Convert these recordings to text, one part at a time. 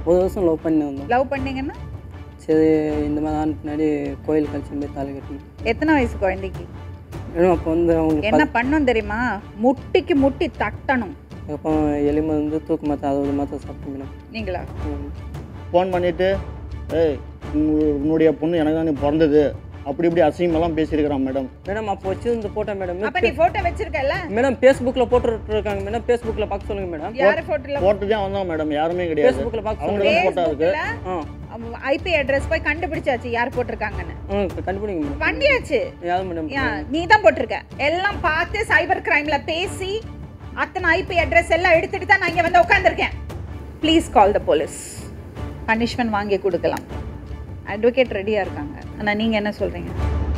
ஒரு வருஷம் லவ் பண்ணி வந்தோம் லவ் பண்ணீங்கன்னா சரி இந்த மாதிரி ஆன பின்னாடி கோயில் கழிச்சு போய் தாலி கட்டணும் எத்தனை வயசு குழந்தைக்கு மேடம் அப்போ வந்து அவங்களுக்கு என்ன பண்ணும் தெரியுமா முட்டிக்கு முட்டி தட்டணும் அப்போ எலி மருந்து தூக்கு மாத்திரை அறுபது மாத்திரை சாப்பிட்டேன் மேடம் நீங்களா ம். ஃபோன் பண்ணிவிட்டு ஏய் உங்க- உன்னுடைய பொண்ணு எனக்கு தான் நீ பிறந்தது அப்படி இப்படி அசிங்கமெல்லாம் பேசியிருக்கிறான் மேடம் மேடம் அப்போ வச்சிருந்த போட்டோ மேடம் அப்ப நீ போட்டோ வச்சிருக்கல மேடம் ஃபேஸ்புக்கில் போட்டுருக்காங்க மேடம் ஃபேஸ்புக்கில் பார்க்க சொல்லுங்க மேடம் யாரு போட்டோல போட்டதே அவன் தான் மேடம் யாருமே கிடையாது ஃபேஸ்புக்கில் பார்க்க அவங்களுக்கு சொல்லுங்க தான் போட்டோ இருக்கு ஆ ஐபி அட்ரஸ் போய் கண்டுபிடிச்சாச்சு யார் போட்டிருக்காங்கன்னு ம் கண்டுபிடிங்க மேடம் பண்ணியாச்சு யார் மேடம் நீ தான் போட்டிருக்க எல்லாம் பார்த்து சைபர் கிரைம்ல பேசி அத்தனை ஐபி அட்ரஸ் எல்லாம் எடுத்துட்டு தான் நான் இங்க வந்து உட்காந்துருக்கேன் please call the police punishment வாங்கி கொடுக்கலாம் அட்வொகேட் ரெடியா இருக்காங்க ஆனா நீங்க என்ன சொல்றீங்க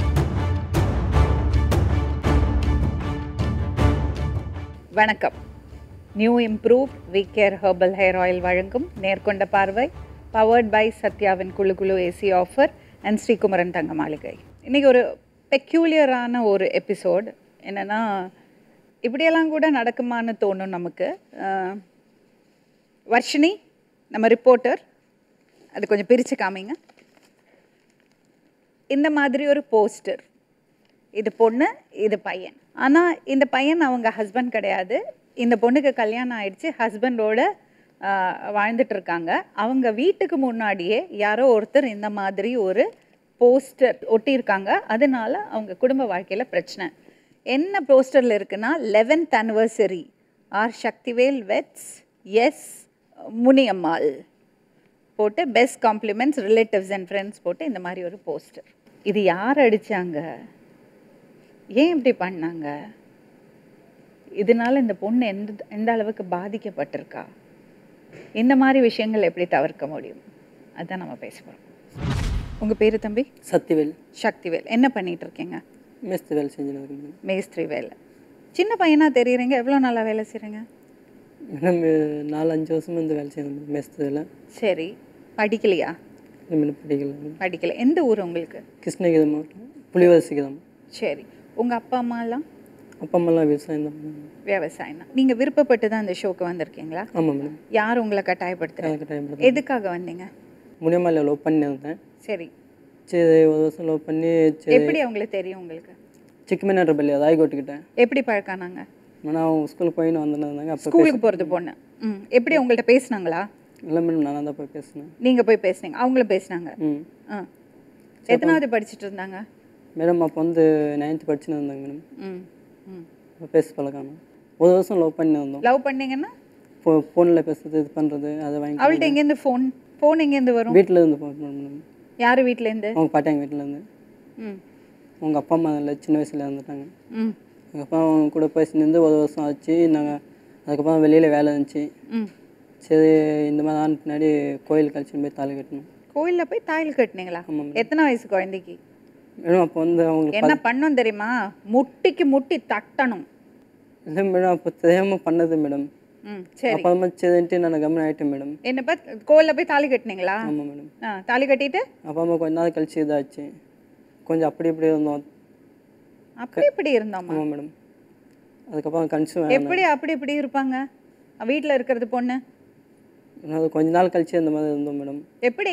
வணக்கம் new improve V care herbal hair oil வழங்கும் நேர்கொண்ட பார்வை பவர்ட் பை சத்யாவின் குழு குழு ஏசி ஆஃபர் அண்ட் ஸ்ரீகுமரன் தங்க மாளிகை இன்றைக்கி ஒரு பெக்யூலியரான ஒரு எபிசோட் என்னென்னா இப்படியெல்லாம் கூட நடக்குமான்னு தோணும் நமக்கு அஹ், வர்ஷினி நம்ம ரிப்போர்ட்டர் அது கொஞ்சம் பிரித்து காமிங்க இந்த மாதிரி ஒரு போஸ்டர் இது பொண்ணு இது பையன் ஆனால் இந்த பையன் அவங்க ஹஸ்பண்ட் கிடையாது இந்த பொண்ணுக்கு கல்யாணம் ஆயிடுச்சு ஹஸ்பண்டோட வாழ்ந்துட்டு இருக்காங்க அவங்க வீட்டுக்கு முன்னாடியே யாரோ ஒருத்தர் இந்த மாதிரி ஒரு போஸ்டர் ஒட்டியிருக்காங்க அதனால அவங்க குடும்ப வாழ்க்கையில் பிரச்சனை என்ன போஸ்டரில் இருக்குன்னா eleventh anniversary R Sakthivel weds S Muniyammal போட்டு best compliments relatives and friends போட்டு இந்த மாதிரி ஒரு போஸ்டர் இது யார் அடிச்சாங்க ஏன் இப்படி பண்ணாங்க இதனால இந்த பொண்ணு எந்த எந்த அளவுக்கு பாதிக்கப்பட்டிருக்கா இந்த மாதிரி விஷயங்கள் எப்படி தவிர்க்க முடியும் அதான் நம்ம பேச போகிறோம் உங்கள் பேர் தம்பி சத்திவேல் சக்திவேல் என்ன பண்ணிட்டு இருக்கீங்க மேஸ்திரி வேலை செஞ்சுன்னு இருக்கேன் மேடம் மேஸ்திரி வேலை சின்ன பையனா தெரியுறீங்க எவ்வளோ நல்லா வேலை செய்கிறீங்க மேடம் நாலு அஞ்சு வருஷமா இந்த வேலை செய்யணும் மேடம் மேஸ்திரியில் சரி படிக்கலையா மேடம் படிக்கல மேடம் படிக்கல எந்த ஊர் உங்களுக்கு கிருஷ்ணகிரி மாவட்டம் புலிவரசிக்கு தான் சரி உங்கள் அப்பா அம்மாலாம் அப்பா அம்மாலாம் விவசாயம் தான் மேடம் விவசாயம் தான் நீங்கள் விருப்பப்பட்டு தான் இந்த ஷோக்கு வந்திருக்கீங்களா ஆமாம் மேடம் யார் உங்களை கட்டாயப்படுத்துறது எனக்கு டைம் எதுக்காக வந்தீங்க முடியாமல் லவ் பண்ணி இருந்தேன் சரி சரி ஒரு வருஷம் லவ் பண்ணி சரி எப்படி அவங்களுக்கு தெரியும் உங்களுக்கு சிக்கமேனர் பள்ளி ராய்கோட்டுக்கிட்டேன் எப்படி பழக்கானாங்க ஆனால் அவங்க ஸ்கூலுக்கு போயின்னு வந்துன்னு இருந்தாங்க அப்போ ஸ்கூலுக்கு போகிறது பொண்ணு ம் எப்படி உங்கள்கிட்ட பேசுனாங்களா இல்லை மேடம் நான் தான் போய் பேசினேன் நீங்கள் போய் பேசுனீங்க அவங்களும் பேசுனாங்க ம் ஆ எத்தனாவது படிச்சுட்டு இருந்தாங்க மேடம் அப்போ வந்து நைன்த்து படிச்சுன்னு இருந்தாங்க மேடம் ம் ம் அப்போ பேச பழக்காம ஒரு வருஷம் லவ் பண்ணி வந்தோம் லவ் பண்ணீங்கன்னா ஃபோ ஃபோனில் பேசுறது இது பண்ணுறது அதை வாங்கி அவள்கிட்ட எங்கேருந்து ஃபோன் ஃபோன் எங்கேருந்து வரும் வீட்டில் இருந்து போன் மேடம் யார் வீட்டிலேருந்து அவங்க பாட்டாங்க வீட்டில் இருந்து ம் அவங்க அப்பா அம்மா இல்லை சின்ன வயசில் இறந்துட்டாங்க ம் எங்கள் அப்பா அவங்க கூட பேசி நின்று ஒரு வருஷம் ஆச்சு நாங்கள் அதுக்கப்புறம் வெளியில் வேலை இருந்துச்சு ம் சரி இந்த மாதிரி ஆன பின்னாடி கோயில் கழிச்சு போய் தாலி கட்டணும் கோயிலில் போய் தாயில் கட்டினீங்களா ஆமாம் எத்தனை வயசு குழந்தைக்கு மேடம் அப்போ வந்து அவங்களுக்கு என்ன பண்ணும் தெரியுமா முட்டிக்கு முட்டி தட்டணும் இல்லை மேடம் அப்போ தெரியாமல் பண்ணது மேடம் ம் சரி அப்புறமா சரின்ட்டு நான் கம்மன் ஆகிட்டேன் மேடம் என்ன பார்த்து கோயிலில் போய் தாலி கட்டினீங்களா ஆமாம் மேடம் ஆ தாலி கட்டிட்டு அப்பா அம்மா கொஞ்ச நாள் கழிச்சு இதாச்சு கொஞ்சம் அப்படி இப்படி இருந்தோம் அப்படி இப்படி இருந்தோம்மா ஆமாம் மேடம் அதுக்கப்புறம் கன்சியூம் எப்படி அப்படி இப்படி இருப்பாங்க வீட்டில் இருக்கிறது பொண்ணு அது கொஞ்ச நாள் கழிச்சு இந்த மாதிரி இருந்தோம் மேடம் எப்படி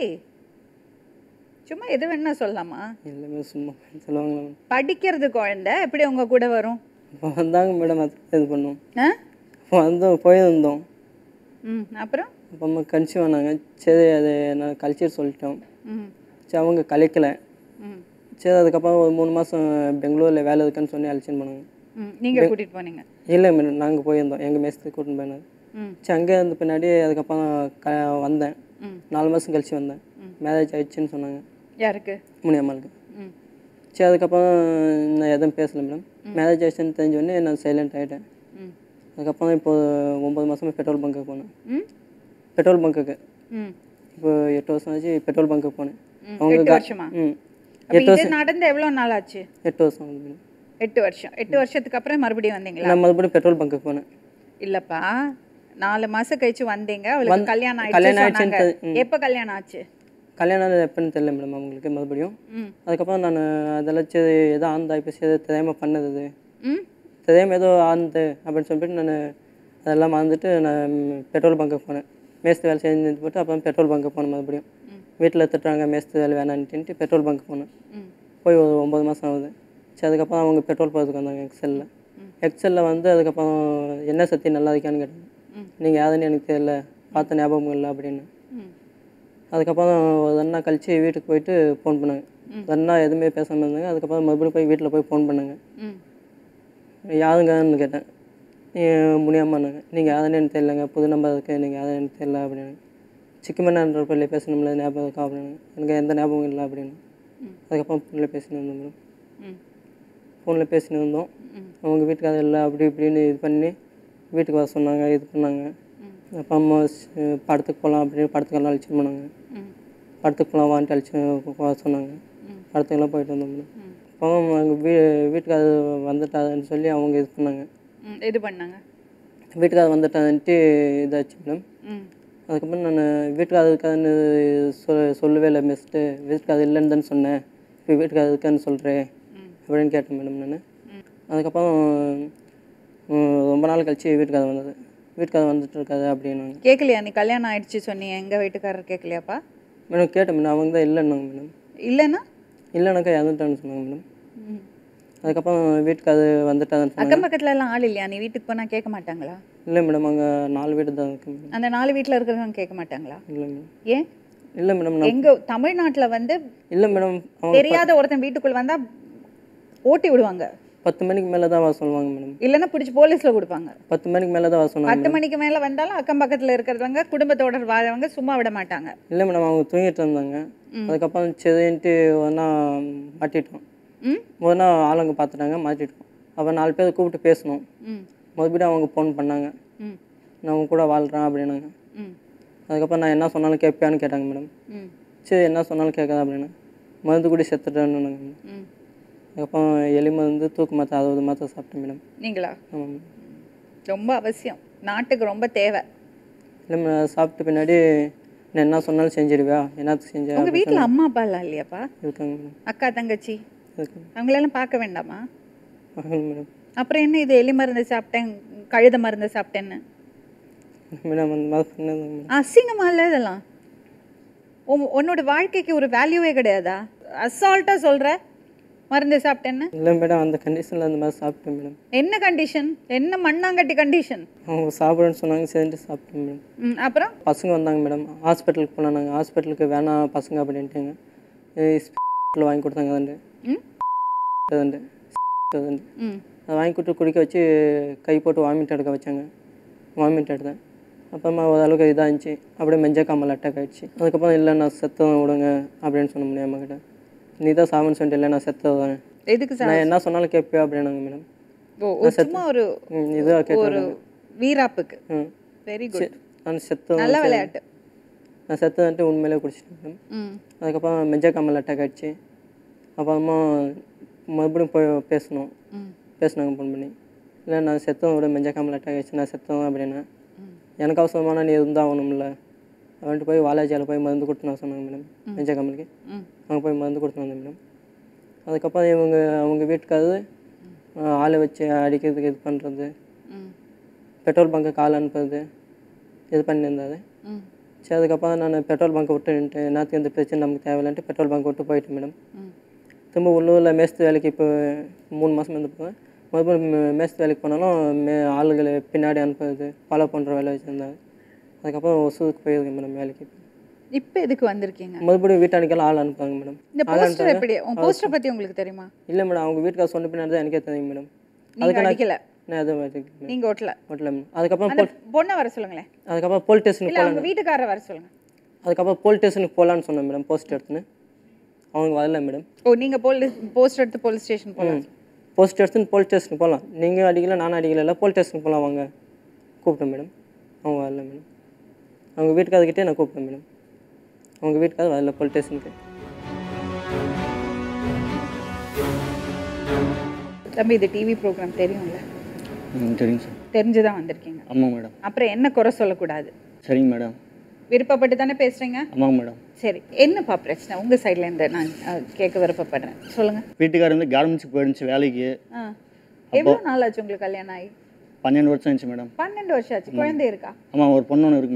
சும்மா எது வேணா சொல்லலாமா எல்லாமே சும்மா சொல்லுவாங்களா மேடம் படிக்கிறது குழந்தை எப்படி உங்க கூட வரும் அப்போ வந்தாங்க மேடம் அது இது பண்ணோம் ஆ அப்போ வந்தோம் போயிருந்தோம் ம் அப்புறம் அப்போ அம்மா கன்சியூவ் ஆனாங்க சரி அது நான் கழிச்சிட்டு சொல்லிட்டோம் ம் சரி அவங்க கழிக்கல ம் சரி அதுக்கப்புறம் ஒரு மூணு மாதம் பெங்களூரில் வேலை இருக்குன்னு சொல்லி அழைச்சின்னு போனாங்க ம் நீங்கள் கூட்டிகிட்டு போனீங்க இல்லை மேடம் நாங்கள் போயிருந்தோம் எங்கள் மேஸ்திரி கூட்டின்னு போயினாங்க ம் சரி அங்கே இருந்த பின்னாடி அதுக்கப்புறம் க வந்தேன் ம் நாலு மாதம் கழிச்சு வந்தேன் மேரேஜ் ஆயிடுச்சுன்னு சொன்னாங்க யாருக்கு முனியம்மாளுக்கு ம் சரி அதுக்கப்புறம் நான் எதுவும் பேசல மேடம் மேரேஜ் ஆயிடுச்சுன்னு தெரிஞ்ச உடனே நான் சைலண்ட் ஆகிட்டேன் ம் அதுக்கப்புறம் இப்போ ஒம்பது மாதமாக பெட்ரோல் பங்க்குக்கு போனேன் ம் பெட்ரோல் பங்க்குக்கு ம் இப்போ எட்டு வருஷம் ஆச்சு பெட்ரோல் பங்க்குக்கு போனேன் ம், அவங்க எட்டு கா- வருஷமா ம் அப்போ இது நடந்து எவ்வளோ நாள் ஆச்சு எட்டு வருஷம் ஆகுது மேடம் எட்டு வருஷம் எட்டு வருஷத்துக்கு அப்புறம் மறுபடியும் வந்தீங்களா நான் மறுபடியும் பெட்ரோல் பங்க்குக்கு போனேன் இல்லப்பா நாலு மாசம் கழிச்சு வந்தீங்க அவளுக்கு வந்து- கல்யாணம் ஆயிடுச்சு கல்யாணம் ஆயிடுச்சுன்னு சொன்னாங்க தெரி- ம். எப்போ கல்யாணம் ஆச்சு கல்யாணம் எப்போன்னு தெரியல மேடம் அவங்களுக்கு மறுபடியும் ம் அதுக்கப்புறம் நான் அதெல்லாம் சரி ஏதோ ஆந்தா இப்போ சரி தெரியாமல் பண்ணது இது ம் தெரியாமல் ஏதோ ஆந்து அப்படின்னு சொல்லிட்டு நான் அதெல்லாம் மறந்துட்டு நான் பெட்ரோல் பங்க்குக்கு போனேன் மேஸ்திரி வேலை செஞ்சு போட்டு அப்புறம் பெட்ரோல் பங்க்கு போனேன் மறுபடியும் வீட்டில் திட்டுறாங்க மேஸ்திரி வேலை வேணான்ட்டு பெட்ரோல் பங்க் போனேன் ம் போய் ஒரு ஒம்பது மாதம் ஆகுது சரி அதுக்கப்புறம் அவங்க பெட்ரோல் போகிறதுக்கு வந்தாங்க எக்ஸலில் எக்ஸலில் வந்து அதுக்கப்புறம் என்ன சத்தி நல்லா இருக்கான்னு கேட்டாங்க நீங்கள் யாருன்னு எனக்கு தெரியல பார்த்த ஞாபகம் இல்லை அப்படின்னு ம் அதுக்கப்புறம் ஒரு அண்ணா கழிச்சு வீட்டுக்கு போயிட்டு ஃபோன் பண்ணாங்க அண்ணா எதுவுமே பேசாமல் இருந்தாங்க அதுக்கப்புறம் மறுபடியும் போய் வீட்டில் போய் ஃபோன் பண்ணாங்க ம் யாருங்கன்னு கேட்டேன் முடியாமன்னாங்க நீங்கள் யாருன்னு எனக்கு தெரியலங்க புது நம்பர் இருக்குது நீங்கள் யாருன்னு எனக்கு தெரியல அப்படின்னு சிக்கமன்னான்ற பள்ளி பேசணும்ல ஞாபகம் இருக்கா அப்படின்னு எனக்கு எந்த ஞாபகம் இல்லை அப்படின்னு அதுக்கப்புறம் ஃபோனில் பேசினு இருந்தோம் மேடம் ம் ஃபோனில் பேசினு இருந்தோம் ம். அவங்க வீட்டுக்காரர் இல்லை அப்படி இப்படின்னு இது பண்ணி வீட்டுக்கு வர சொன்னாங்க இது பண்ணாங்க அப்பா அம்மா ஸ்- படத்துக்கு போகலாம் அப்படின்னு படத்துக்கெல்லாம் அழைச்சிட்டு போனாங்க ம் படத்துக்கு போகலாம் வான்ட்டு அழைச்சி வர சொன்னாங்க ம். படத்துக்கெல்லாம் போயிட்டு வந்தோம் மேடம் ம். அப்போ அவங்க வீ வீட்டுக்காரர் வந்துட்டாருன்னு சொல்லி அவங்க இது பண்ணாங்க ம் இது பண்ணாங்க வீட்டுக்காரர் வந்துட்டான்ட்டு இதாச்சு மேடம் ம் அதுக்கப்புறம் நான் வீட்டுக்காரர் இருக்காதுன்னு சொல் சொல்லவே இல்லை மிஸ்ட்டு வீட்டுக்காரர் இல்லைன்னு தானே சொன்னேன் இப்போ வீட்டுக்காரர் இருக்கான்னு சொல்கிறேன் ம். அப்படின்னு கேட்டேன் மேடம் நான் ம். அதுக்கப்புறம் ம், ரொம்ப நாள் கழிச்சு வீட்டுக்காரர் வந்தது வீட்டுக்காரர் வந்துட்டு இருக்காது அப்படின்னாங்க கேட்கலையா நீ கல்யாணம் ஆயிடுச்சு சொன்னீங்க எங்கள் வீட்டுக்காரர் கேட்கலையாப்பா மேடம் கேட்டேன் மேடம் அவங்க தான் இல்லைன்னாங்க மேடம் இல்லைன்னா இல்லைனாக்கா இறந்துட்டான்னு சொன்னாங்க மேடம் ம். அதுக்கப்புறம் வீட்டுக்காரர் வந்துட்டாருன்னு சொன்னாங்க அக்கம் பக்கத்துல எல்லாம் ஆள் இல்லையா நீ வீட்டுக்கு போனால் கேட்க மாட்டாங்களா இல்லை மேடம் அங்கே நாலு வீடு தான் இருக்கு மேடம் அந்த நாலு வீட்டில் இருக்கிறவங்க கேட்க மாட்டாங்களா இல்லை மேடம் ஏன் இல்லை மேடம் நான் எங்க தமிழ்நாட்டுல வந்து இல்லை மேடம் அவங்க தெரியாத ஒருத்தன் வீட்டுக்குள்ள வந்தா ஓட்டி விடுவாங்க பத்து மணிக்கு மேலே தான் வர சொல்லுவாங்க மேடம் இல்லைன்னா பிடிச்சி போலீஸ்ல கொடுப்பாங்க பத்து மணிக்கு மேலே தான் வர சொன்னாங்க பத்து மணிக்கு மேல வந்தாலும் அக்கம் பக்கத்துல இருக்கிறவங்க குடும்பத்தோட வாழ்றவங்க சும்மா விட மாட்டாங்க இல்லை மேடம் அவங்க தூங்கிட்டு இருந்தாங்க அதுக்கப்புறம் சரின்ட்டு ஒன்றா மாட்டிட்டோம் ம் முதல்ல ஆளுங்க பார்த்துட்டாங்க மாட்டிட்டோம் அப்போ நாலு பேர் கூப்பிட்டு பேசணும் ம் மறுபடியும் அவங்க ஃபோன் பண்ணாங்க ம் நான் உங்க கூட வாழ்கிறேன் அப்படின்னாங்க ம் அதுக்கப்புறம் நான் என்ன சொன்னாலும் கேட்பியான்னு கேட்டாங்க மேடம் ம் சரி என்ன சொன்னாலும் கேட்காத அப்படின்னு மருந்து கூட செத்துட்டேன்னு மேடம் ம் அதுக்கப்புறம் எலி மருந்து தூக்கு மாத்திரை அறுபது மாத்திரை சாப்பிட்டேன் மேடம் நீங்களா ஆமாம் மேடம் ரொம்ப அவசியம் நாட்டுக்கு ரொம்ப தேவை இல்லை மேடம் சாப்பிட்ட பின்னாடி நான் என்ன சொன்னாலும் செஞ்சிடுவியா என்னத்துக்கு செஞ்ச உங்க வீட்ல அம்மா அப்பா எல்லாம் இல்லையாப்பா இருக்காங்க மேடம் அக்கா தங்கச்சி இருக்காங்க அவங்களெல்லாம் பார்க்க வேண்டாமா ஆமாங்க மேடம் அப்புறம் என்ன இது எலி மருந்து சாப்பிட்டேன் கழுத மருந்து சாப்பிட்டேன்னு மேடம் அந்த மாதிரி பண்ணது மேடம் அசிங்கமா இல்லை இதெல்லாம் உன் உன்னோட வாழ்க்கைக்கு ஒரு வேல்யூவே கிடையாதா அசால்ட்டாக சொல்ற மருந்து சாப்பிட்டேன்னு இல்லை மேடம் அந்த கண்டிஷனில் அந்த மாதிரி சாப்பிட்டேன் மேடம் என்ன கண்டிஷன் என்ன மண்ணாங்கட்டி கண்டிஷன் அவங்க சாப்பிடுன்னு சொன்னாங்க சரின்ட்டு சாப்பிட்டேன் மேடம் ம் அப்புறம் பசங்க வந்தாங்க மேடம் ஹாஸ்பிட்டலுக்கு போனோம் நாங்கள் ஹாஸ்பிட்டலுக்கு வேணாம் பசங்க அப்படின்ட்டுங்க ஹாஸ்பிட்டலில் வாங்கி கொடுத்தாங்க அதுண்டு ம் அதுண்டு அதுண்டு ம் அதை வாங்கி கொடுத்து குடிக்க வச்சு கை போட்டு வாமிட் எடுக்க வச்சாங்க வாமிட் எடுத்தேன் அப்புறமா ஓரளவுக்கு இதாக இருந்துச்சு அப்படியே மெஞ்ச காமல் அட்டாக் ஆயிடுச்சு அதுக்கப்புறம் இல்லை நான் செத்ததான் விடுங்க அப்படின்னு சொன்ன முடியும் அம்மாக்கிட்ட நீ தான் சாவன்னு சொல்லிட்டு இல்லை நான் செத்ததான் எதுக்கு சார் நான் என்ன சொன்னாலும் கேட்பியா அப்படின்னாங்க மேடம் ஓ ஒரு சும்மா ஒரு ம் இதாக ஒரு கேட்டாங்க வீராப்புக்கு ம் வெரி குட் நான் செத்ததான் நல்ல விளையாட்டு நான் செத்ததான்ட்டு உண்மையிலே குடிச்சிட்டேன் மேடம் ம் அதுக்கப்புறம் மெஞ்ச காமல் அட்டாக் ஆயிடுச்சு அப்புறமா மறுபடியும் போய் பேசணும் ம் பேசினாங்க ஃபோன் பண்ணி இல்லை நான் செத்தவன் விட மெஞ்ச காமல் அட்டாக் ஆயிடுச்சு நான் செத்தவன் அப்படின்னா ம். எனக்கு அவசரமான நீ இருந்தால் ஆகணும்ல அவன்ட்டு போய் வாலாஜியால் போய் மருந்து கொடுத்து நான் சொன்னாங்க மேடம் மெஞ்ச காமலுக்கு ம் அங்கே போய் மருந்து கொடுத்து வந்தேன் மேடம் அதுக்கப்புறம் இவங்க அவங்க வீட்டுக்காரரு ஆஹ், ஆளை வச்சு அடிக்கிறதுக்கு இது பண்ணுறது ம் பெட்ரோல் பங்க்கு கால் அனுப்புறது இது பண்ணியிருந்தாரு ம் சரி அதுக்கப்புறம் நான் பெட்ரோல் பங்க் விட்டு நின்ட்டு என்னத்துக்கு இந்த பிரச்சனை நமக்கு தேவையில்லைன்ட்டு பெட்ரோல் பங்க் விட்டு போயிட்டேன் மேடம் ம் திரும்ப உள்ளூரில் மேஸ்திரி வேலைக்கு இப்போ மூணு மாதம் இருந்து போவேன் மறுபடியும் மே- மேஸ்திரி வேலைக்கு போனாலும் மே ஆளுகளை பின்னாடி அனுப்புறது ஃபாலோ பண்ணுற வேலை வச்சுருந்தாங்க அதுக்கப்புறம் ஒசூருக்கு போயிருக்கேன் மேடம் வேலைக்கு இப்போ எதுக்கு வந்திருக்கீங்க மறுபடியும் வீட்டானிக்கெல்லாம் ஆள் அனுப்புவாங்க மேடம் இந்த போஸ்டர் எப்படி உன் போஸ்டர் பத்தி உங்களுக்கு தெரியுமா இல்லை மேடம் அவங்க வீட்டுக்கார சொன்ன பின்னாடி தான் எனக்கே தெரியும் மேடம் நீங்க அடிக்கல நான் எதுவும் எடுத்துக்கல நீங்க ஓட்டல ஓட்டல மேடம் அதுக்கப்புறம் அந்த பொண்ணை வர சொல்லுங்களேன் அதுக்கப்புறம் போலீஸ் ஸ்டேஷனுக்கு இல்ல அவங்க வீட்டுக்காரரை வர சொல்லுங்க அதுக்கப்புறம் போலீஸ் ஸ்டேஷனுக்கு போகலான்னு சொன்னேன் மேடம் போஸ்ட் எடுத்துன்னு அவங்க வரல மேடம் ஓ நீங்க போலீஸ் போஸ்ட் எடுத்து போலீஸ் ஸ்டேஷன் போலாம் போலீஸ் ஸ்டேஷன் போலீஸ் ஸ்டேஷனுக்கு போகலாம் நீங்கள் அடிக்கல நானும் அடிக்கல இல்லை போலீஸ் ஸ்டேஷனுக்கு போகலாம் வாங்க கூப்பிட்டேன் மேடம் அவங்க வரல மேடம் அவங்க வீட்டுக்காரர்கிட்டே நான் கூப்பிட்டேன் மேடம் அவங்க வீட்டுக்காரர் வரல போலீஸ் ஸ்டேஷனுக்கு தம்பி இது டிவி ப்ரோக்ராம் தெரியும்ல ம் சரிங்க சார் தெரிஞ்சுதான் வந்திருக்கீங்க ஆமாம் மேடம் அப்புறம் என்ன குறை சொல்லக்கூடாது சரிங்க மேடம் விருப்பப்பட்டு தானே பேசுறீங்க ஆமாங்க மேடம் சரி என்னப்பா பிரச்சனை உங்க சைட்ல இருந்து நான் அஹ், கேட்க விருப்பப்படுறேன் சொல்லுங்க வீட்டுக்காரர் வந்து கார்மெண்ட்ஸுக்கு போயிருந்துச்சு வேலைக்கு ஆ எவ்வளோ நாள் ஆச்சு உங்களுக்கு கல்யாணம் ஆகி பன்னெண்டு வருஷம் ஆச்சு மேடம் பன்னெண்டு வருஷம் ஆச்சு குழந்தை இருக்கா ஆமாம் ஒரு பொண்ணு ஒன்று இருக்கு மேடம்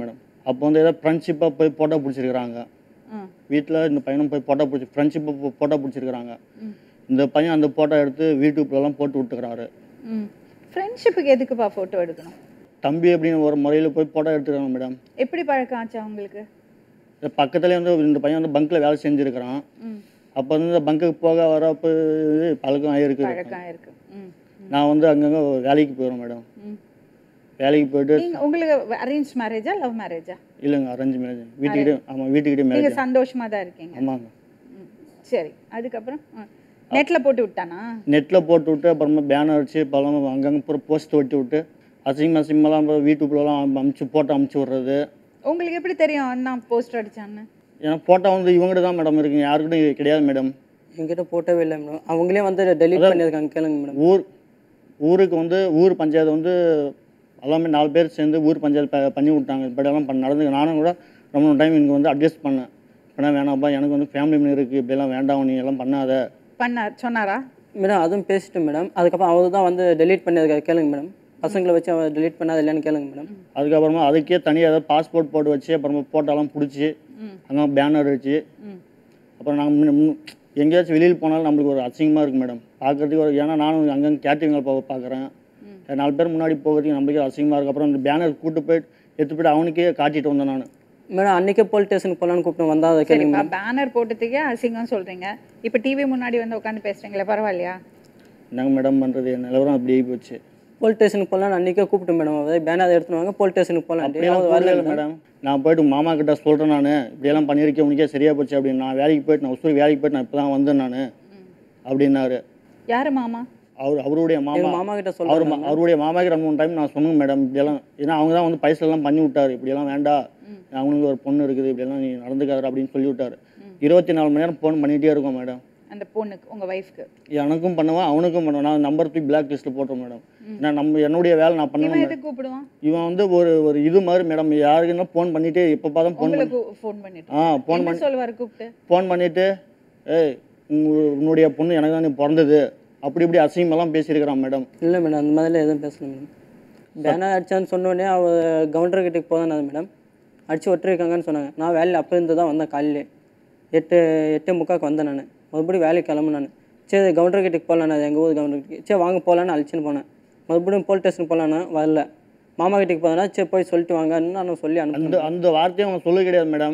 அப்போ வந்து ஏதோ ஃப்ரெண்ட்ஷிப்பாக போய் ஃபோட்டோ பிடிச்சிருக்கிறாங்க ம் வீட்டில் இந்த பையனும் போய் ஃபோட்டோ பிடிச்சி ஃப்ரெண்ட்ஷிப்பாக ஃபோட்டோ பிடிச்சிருக்கிறாங்க ம். இந்த பையன் அந்த ஃபோட்டோ எடுத்து யூடியூப்லலாம் போட்டு விட்டுக்கிறாரு ம் ஃப்ரெண்ட்ஷிப்புக்கு எதுக்குப்பா ஃபோட்டோ எடுக்கணும் தம்பி அப்படின்னு ஒரு முறையில் போய் ஃபோட்டோ எடுத்துக்கிறாங்க மேடம் எப்படி பழக்கம் ஆச்சு அவங்களுக்கு இந்த பக்கத்துலேயே வந்து இந்த பையன் வந்து பங்க்கில் வேலை செஞ்சுருக்கிறான் ம் அப்போ வந்து இந்த பங்குக்கு போக வரப்போ பழக்கம் ஆகிருக்கு பழக்கம் இருக்கு ம் நான் வந்து அங்கங்கே வேலைக்கு போயிடுவேன் மேடம் ம் வேலைக்கு போயிட்டு நீங்க உங்களுக்கு அரேஞ்ச் மேரேஜா லவ் மேரேஜா இல்லைங்க அரேஞ்ச் மேரேஜ் வீட்டுக்கிட்டே ஆமாம் வீட்டுக்கிட்டே நீங்க மேரேஜ் சந்தோஷமா தான் இருக்கீங்க ஆமாங்க ம் சரி அதுக்கப்புறம் நெட்ல போட்டு விட்டானா நெட்டில் போட்டு விட்டு அப்புறமா பேனர் அடிச்சு பழம் அங்கங்கே பூரா போஸ்ட் ஒட்டி விட்டு அசிங்கம் அசிங்கமெல்லாம் அப்புறம் வீட்டுக்குள்ளலாம் அமுச்சு போட்டு அமுச்சு விட்றது உங்களுக்கு எப்படி தெரியும் நான் போஸ்டர் அடிச்சான்னு ஏன்னா ஃபோட்டோ வந்து இவங்ககிட்ட தான் மேடம் இருக்குங்க யாருக்கிட்டும் கிடையாது மேடம் என்கிட்ட போட்டோவே இல்லை மேடம் அவங்களே வந்து டெலீட் பண்ணியிருக்காங்க கேளுங்க மேடம் ஊர் ஊருக்கு வந்து ஊர் பஞ்சாயத்து வந்து எல்லாமே நாலு பேர் சேர்ந்து ஊர் பஞ்சாயத்து ப- பண்ணி விட்டாங்க இப்படியெல்லாம் பண்ண நடந்து நானும் கூட ரொம்ப டைம் இங்கே வந்து அட்ஜஸ்ட் பண்ணேன் இப்படினா வேணாம்ப்பா எனக்கு வந்து ஃபேமிலி இருக்குது இப்படியெல்லாம் வேண்டாம் நீ எல்லாம் பண்ணாத பண்ணார் சொன்னாரா மேடம் அதுவும் பேசிட்டு மேடம் அதுக்கப்புறம் அவர் தான் வந்து டெலீட் பண்ணியிருக்காரு கேளுங்க மேடம் பசங்களை வச்சு அவர் டெலீட் பண்ணாது இல்லையான்னு கேளுங்க மேடம் அதுக்கப்புறமா அதுக்கே தனியாக ஏதாவது பாஸ்போர்ட் போட்டு வச்சு அப்புறமா ஃபோட்டோலாம் பிடிச்சி ம் அங்கே பேனர் வச்சு ம் அப்புறம் நாங்கள் எங்கேயாச்சும் வெளியில் போனாலும் நம்மளுக்கு ஒரு அசிங்கமாக இருக்குது மேடம் பார்க்குறதுக்கு ஒரு ஏன்னா நானும் அங்கங்கே கேட்டரிங்களை பா பார்க்குறேன் நாலு பேர் முன்னாடி போகிறதுக்கு நம்மளுக்கே அசிங்கமாக இருக்குது அப்புறம் இந்த பேனர் கூட்டு போயிட்டு எடுத்து போயிட்டு அவனுக்கே காட்டிட்டு வந்தேன் நான் மேடம் அன்றைக்கே போலீஸ் ஸ்டேஷனுக்கு போகலான்னு கூப்பிட்டு வந்தால் அதை கேளுங்க சரிப்பா மேடம் பேனர் போட்டதுக்கே அசிங்கம் சொல்றீங்க இப்போ டிவி முன்னாடி வந்து உட்காந்து பேசுறீங்களே பரவாயில்லையா என்னங்க மேடம் பண்ணுறது என் நிலவரம் அப்படி ஆகி போச்சு போலீஸ் ஸ்டேஷனுக்கு போகலான்னு அன்றைக்கே கூப்பிட்டு மேடம் அதை பேனர் எடுத்துன்னு வாங்க போலீஸ் ஸ்டேஷனுக்கு போகலாம் அப்படியெல்லாம் வரல வரல மேடம் நான் போயிட்டு மாமா கிட்ட சொல்கிறேன் நான் இப்படியெல்லாம் பண்ணியிருக்கேன் உனக்கே சரியா போச்சு அப்படின்னு நான் வேலைக்கு போயிட்டு நான் உசூர் வேலைக்கு போயிட்டு நான் இப்போ தான் வந்தேன் நான் அப்படின்னாரு யாரு மாமா அவர் அவருடைய மாமா எங்கள் மாமா கிட்ட அவர் சொல்கிறேன் மா- அவருடைய மாமாக்கு ரெண்டு மூணு டைம் நான் சொன்னேன் மேடம் இப்படியெல்லாம் ஏன்னா அவங்க தான் வந்து பைசெல்லாம் பண்ணி விட்டாரு இப்படியெல்லாம் வேண்டாம் அவனுக்கு ஒரு பொண்ணு இருக்குது இப்படியெல்லாம் நீ நடந்துக்காத அப்படின்னு சொல்லி விட்டாரு இருபத்தி நாலு மணி நேரம் ஃபோன் பண்ணிகிட்டே இருக்கோம் மேடம் அந்த பொண்ணுக்கு உங்க ஒய்ஃப்க்கு எனக்கும் பண்ணுவேன் அவனுக்கும் பண்ணுவேன் நான் நம்பர் தூக்கி பிளாக் லிஸ்ட்டில் போட்டோம் மேடம் ஏன்னா நம்ம என்னுடைய வேலை நான் இவன் பண்ணணும் எதுக்கு கூப்பிடுவான் இவன் வந்து ஒரு ஒரு இது மாதிரி மேடம் யாருக்குன்னா ஃபோன் பண்ணிட்டு எப்போ பார்த்தா ஃபோன் பண்ணி உங்களுக்கு ஃபோன் பண்ணிட்டு ஆ ஃபோன் என்ன பண்ணி சொல்லுவாரு கூப்பிட்டு ஃபோன் பண்ணிட்டு ஏய் உங்க- உன்னுடைய பொண்ணு எனக்கு தான் நீ பிறந்தது அப்படி இப்படி அசிங்கமெல்லாம் பேசியிருக்கிறான் மேடம் இல்லை மேடம் அந்த மாதிரிலாம் எதுவும் பேசல மேடம் பேனர் அடிச்சான்னு சொன்னோடனே அவள் கவுண்டர் கிட்டக்கு போதானது மேடம் அடிச்சு ஒட்டிருக்காங்கன்னு சொன்னாங்க நான் வேலையில் அப்போ இருந்து தான் வந்தேன் காலையிலே எட்டு எட்டு முக்காக்கு வந்தேன் நான் மறுபடியும் வேலைக்கு கிளம்புனேன் நான் சரி கவுண்டர் கிட்டக்கு போகலாம் நான் எங்கள் ஊர் கவுண்டர் கிட்டக்கு சரி வாங்க போகலான்னு அழைச்சின்னு போனேன் மறுபடியும் போலீஸ் ஸ்டேஷன் போகலான்னு வரல மாமா வீட்டுக்கு போதனா சரி போய் சொல்லிட்டு வாங்கன்னு நான் சொல்லி அந்த அனுப்பினேன் அந்த வார்த்தையை அவன் சொல்ல கிடையாது மேடம்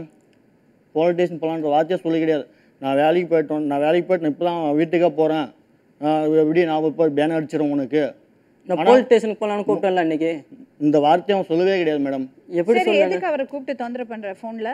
போலீஸ் போகலான்ற வார்த்தையை சொல்ல கிடையாது நான் வேலைக்கு போயிட்டோம் நான் வேலைக்கு போயிட்டு இப்போ தான் வீட்டுக்கே போகிறேன் எப்படி நான் இப்போ பேனர் அடிச்சிடும் உனக்கு நான் போலீஸ் ஸ்டேஷனுக்கு போகலான்னு கூப்பிட்டேன்ல அன்னைக்கு இந்த வார்த்தையை அவன் சொல்லவே கிடையாது மேடம் எப்படி சரி சொல்ல எதுக்கு அவரை கூப்பிட்டு தொந்தரவு பண்ற போன்ல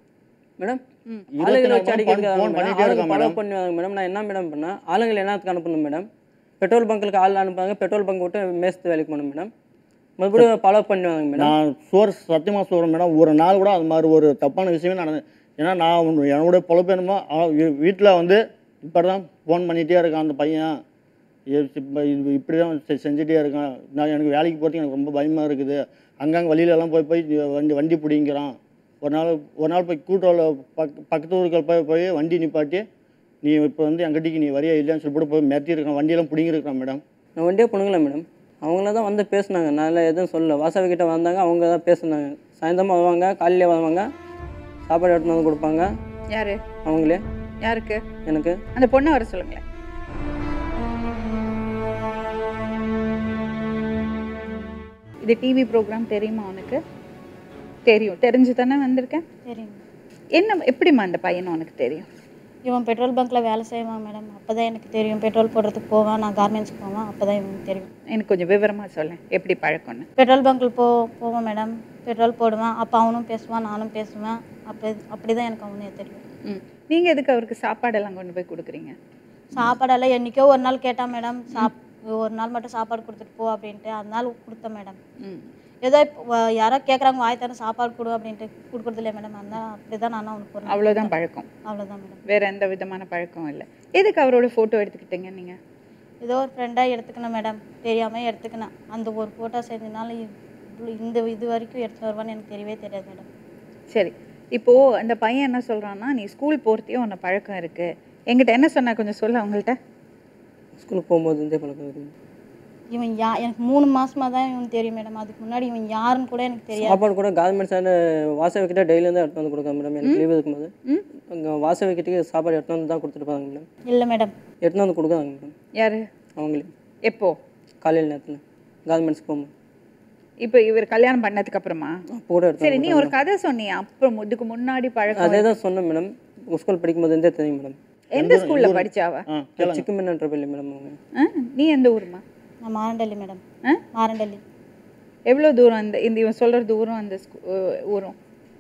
மேடம் ம். ஆளுங்களை வச்சு இருபத்தி நாலு அடிக்கிறதுக்கு phone பண்ணிட்டே ஆளுங்க இருக்கான் ஃபாலோ மேடம். பண்ணுவாங்க மேடம் நான் என்ன மேடம் பண்ணேன் ஆளுங்களை என்னத்துக்கு அனுப்பணும் மேடம் பெட்ரோல் பங்க்குக்கு ஆள் அனுப்புவாங்க பெட்ரோல் பங்க் விட்டு மேஸ்து வேலைக்கு போகணும் மேடம் மறுபடியும் ஃபாலோ பண்ணுவாங்க மேடம் நான் சோர் சத்தியமாக சொல்கிறேன் மேடம் ஒரு நாள் கூட அது மாதிரி ஒரு தப்பான விஷயமே நடந்து ஏன்னா நான் உன் என்னோட பொழப்பு என்னமோ வீட்டில் வந்து இப்போ தான் ஃபோன் பண்ணிகிட்டே இருக்கான் அந்த பையன் இப்போ இது இப்படி தான் செ- செஞ்சுட்டே இருக்கான் நான் எனக்கு வேலைக்கு போகிறதுக்கு எனக்கு ரொம்ப பயமாக இருக்குது அங்கங்கே வழியிலலாம் போய் போய் வண்டி வண்டி பிடிங்கிறான் ஒரு நாள் ஒரு நாள் போய் கூட்டோவில் பக் பக்கத்து ஊருக்கள் போய் போய் வண்டி நிப்பாட்டி நீ இப்போ வந்து எங்கிட்டிக்கு நீ வரியா இல்லையான்னு சொல்லி போட்டு போய் மிரட்டியிருக்கான் வண்டியெல்லாம் பிடிங்கிருக்கான் மேடம் நான் வண்டியே பொண்ணுங்களா மேடம் அவங்கள தான் வந்து பேசுனாங்க நான் எதுவும் சொல்லல வாசவி கிட்ட வந்தாங்க அவங்க தான் பேசுனாங்க சாயந்தரமாக வருவாங்க காலையிலே வருவாங்க சாப்பாடு எடுத்துன்னு வந்து கொடுப்பாங்க யாரு அவங்களே யாருக்கு எனக்கு அந்த பொண்ணை வர சொல்லுங்களேன் இது டிவி ப்ரோக்ராம் தெரியுமா உனக்கு தெரியும் தெரிஞ்சு தானே வந்திருக்கேன் தெரியும் என்ன எப்படிம்மா அந்த பையன் உனக்கு தெரியும் இவன் பெட்ரோல் பங்க்கில் வேலை செய்வான் மேடம் அப்போ தான் எனக்கு தெரியும் பெட்ரோல் போடுறதுக்கு போவான் நான் கார்மெண்ட்ஸ்க்கு போவேன் அப்போ தான் இவனுக்கு தெரியும் எனக்கு கொஞ்சம் விவரமா சொல்லேன் எப்படி பழக்கம்னு பெட்ரோல் பங்க்கில் போ போவேன் மேடம் பெட்ரோல் போடுவேன் அப்போ அவனும் பேசுவான் நானும் பேசுவேன் அப்படி அப்படி தான் எனக்கு அவனே தெரியும் ம் நீங்கள் எதுக்கு அவருக்கு சாப்பாடெல்லாம் கொண்டு போய் கொடுக்குறீங்க சாப்பாடெல்லாம் என்றைக்கோ ஒரு நாள் கேட்டான் மேடம் சாப் ஒரு நாள் மட்டும் சாப்பாடு கொடுத்துட்டு போ அப்படின்ட்டு அதனால கொடுத்தேன் மேடம் ம் ஏதோ இப்போ வ- யாரோ கேட்குறாங்க வாய் தர சாப்பாடு கொடு அப்படின்ட்டு கொடுக்குறது இல்லையா மேடம் அதனால் அப்படி தான் நானும் அவனுக்கு ஒரு நாள் அவ்வளோதான் பழக்கம் அவ்வளோதான் மேடம் வேற எந்த விதமான பழக்கம் இல்லை எதுக்கு அவரோட ஃபோட்டோ எடுத்துக்கிட்டீங்க நீங்கள் ஏதோ ஒரு ஃப்ரெண்டாக எடுத்துக்கினேன் மேடம் தெரியாமல் எடுத்துக்கினேன் அந்த ஒரு ஃபோட்டோ செஞ்சனால இவ்வளோ இந்த இது வரைக்கும் எடுத்துன்னு வருவான்னு எனக்கு தெரியவே தெரியாது மேடம் சரி இப்போது அந்த பையன் என்ன சொல்கிறான்னா நீ ஸ்கூல் போகிறதையும் உன்னை பழக்கம் இருக்குது என்கிட்ட என்ன சொன்னா கொஞ்சம் சொல்ல அவங்கள்ட்ட ஸ்கூலுக்கு போகும்போது இருந்தே பழக்கம் இருக்குது இவன் யா எனக்கு மூணு மாசமா தான் இவன் தெரியும் மேடம் அதுக்கு முன்னாடி இவன் யாருன்னு கூட எனக்கு தெரியாது சாப்பாடு கூட கார்மெண்ட்ஸ் ஆண்டு வாசவி கிட்ட டெய்லி தான் எடுத்து வந்து கொடுக்காங்க மேடம் எனக்கு லீவ் இருக்கும்போது அங்கே வாசவி கிட்டே சாப்பாடு எடுத்து வந்து தான் கொடுத்துருப்பாங்க மேடம் இல்லை மேடம் எடுத்து வந்து கொடுக்குறாங்க மேடம் யாரு அவங்களே எப்போ காலையில் நேரத்தில் கார்மெண்ட்ஸ் போகும்போது இப்போ இவர் கல்யாணம் பண்ணதுக்கு அப்புறமா அப்போ கூட எடுத்து சரி நீ ஒரு கதை சொன்னியே அப்புறம் இதுக்கு முன்னாடி பழக்கம் அதே தான் சொன்னேன் மேடம் ஸ்கூல் படிக்கும்போது இருந்தே தெரியும் மேடம் எந்த ஸ்கூல்ல படிச்சாவ ஆ கேளுங்க சிக்குமென்ற பள்ளி மேடம் அவங்க ஆ? நீ எந்த ஊருமா நான் மாரண்டல்லி மேடம் ஆ? மாரண்டல்லி எவ்வளோ தூரம் இந்த இந்த இவன் சொல்ற தூரம் அந்த ஸ்கூ- அஹ் ஊரும்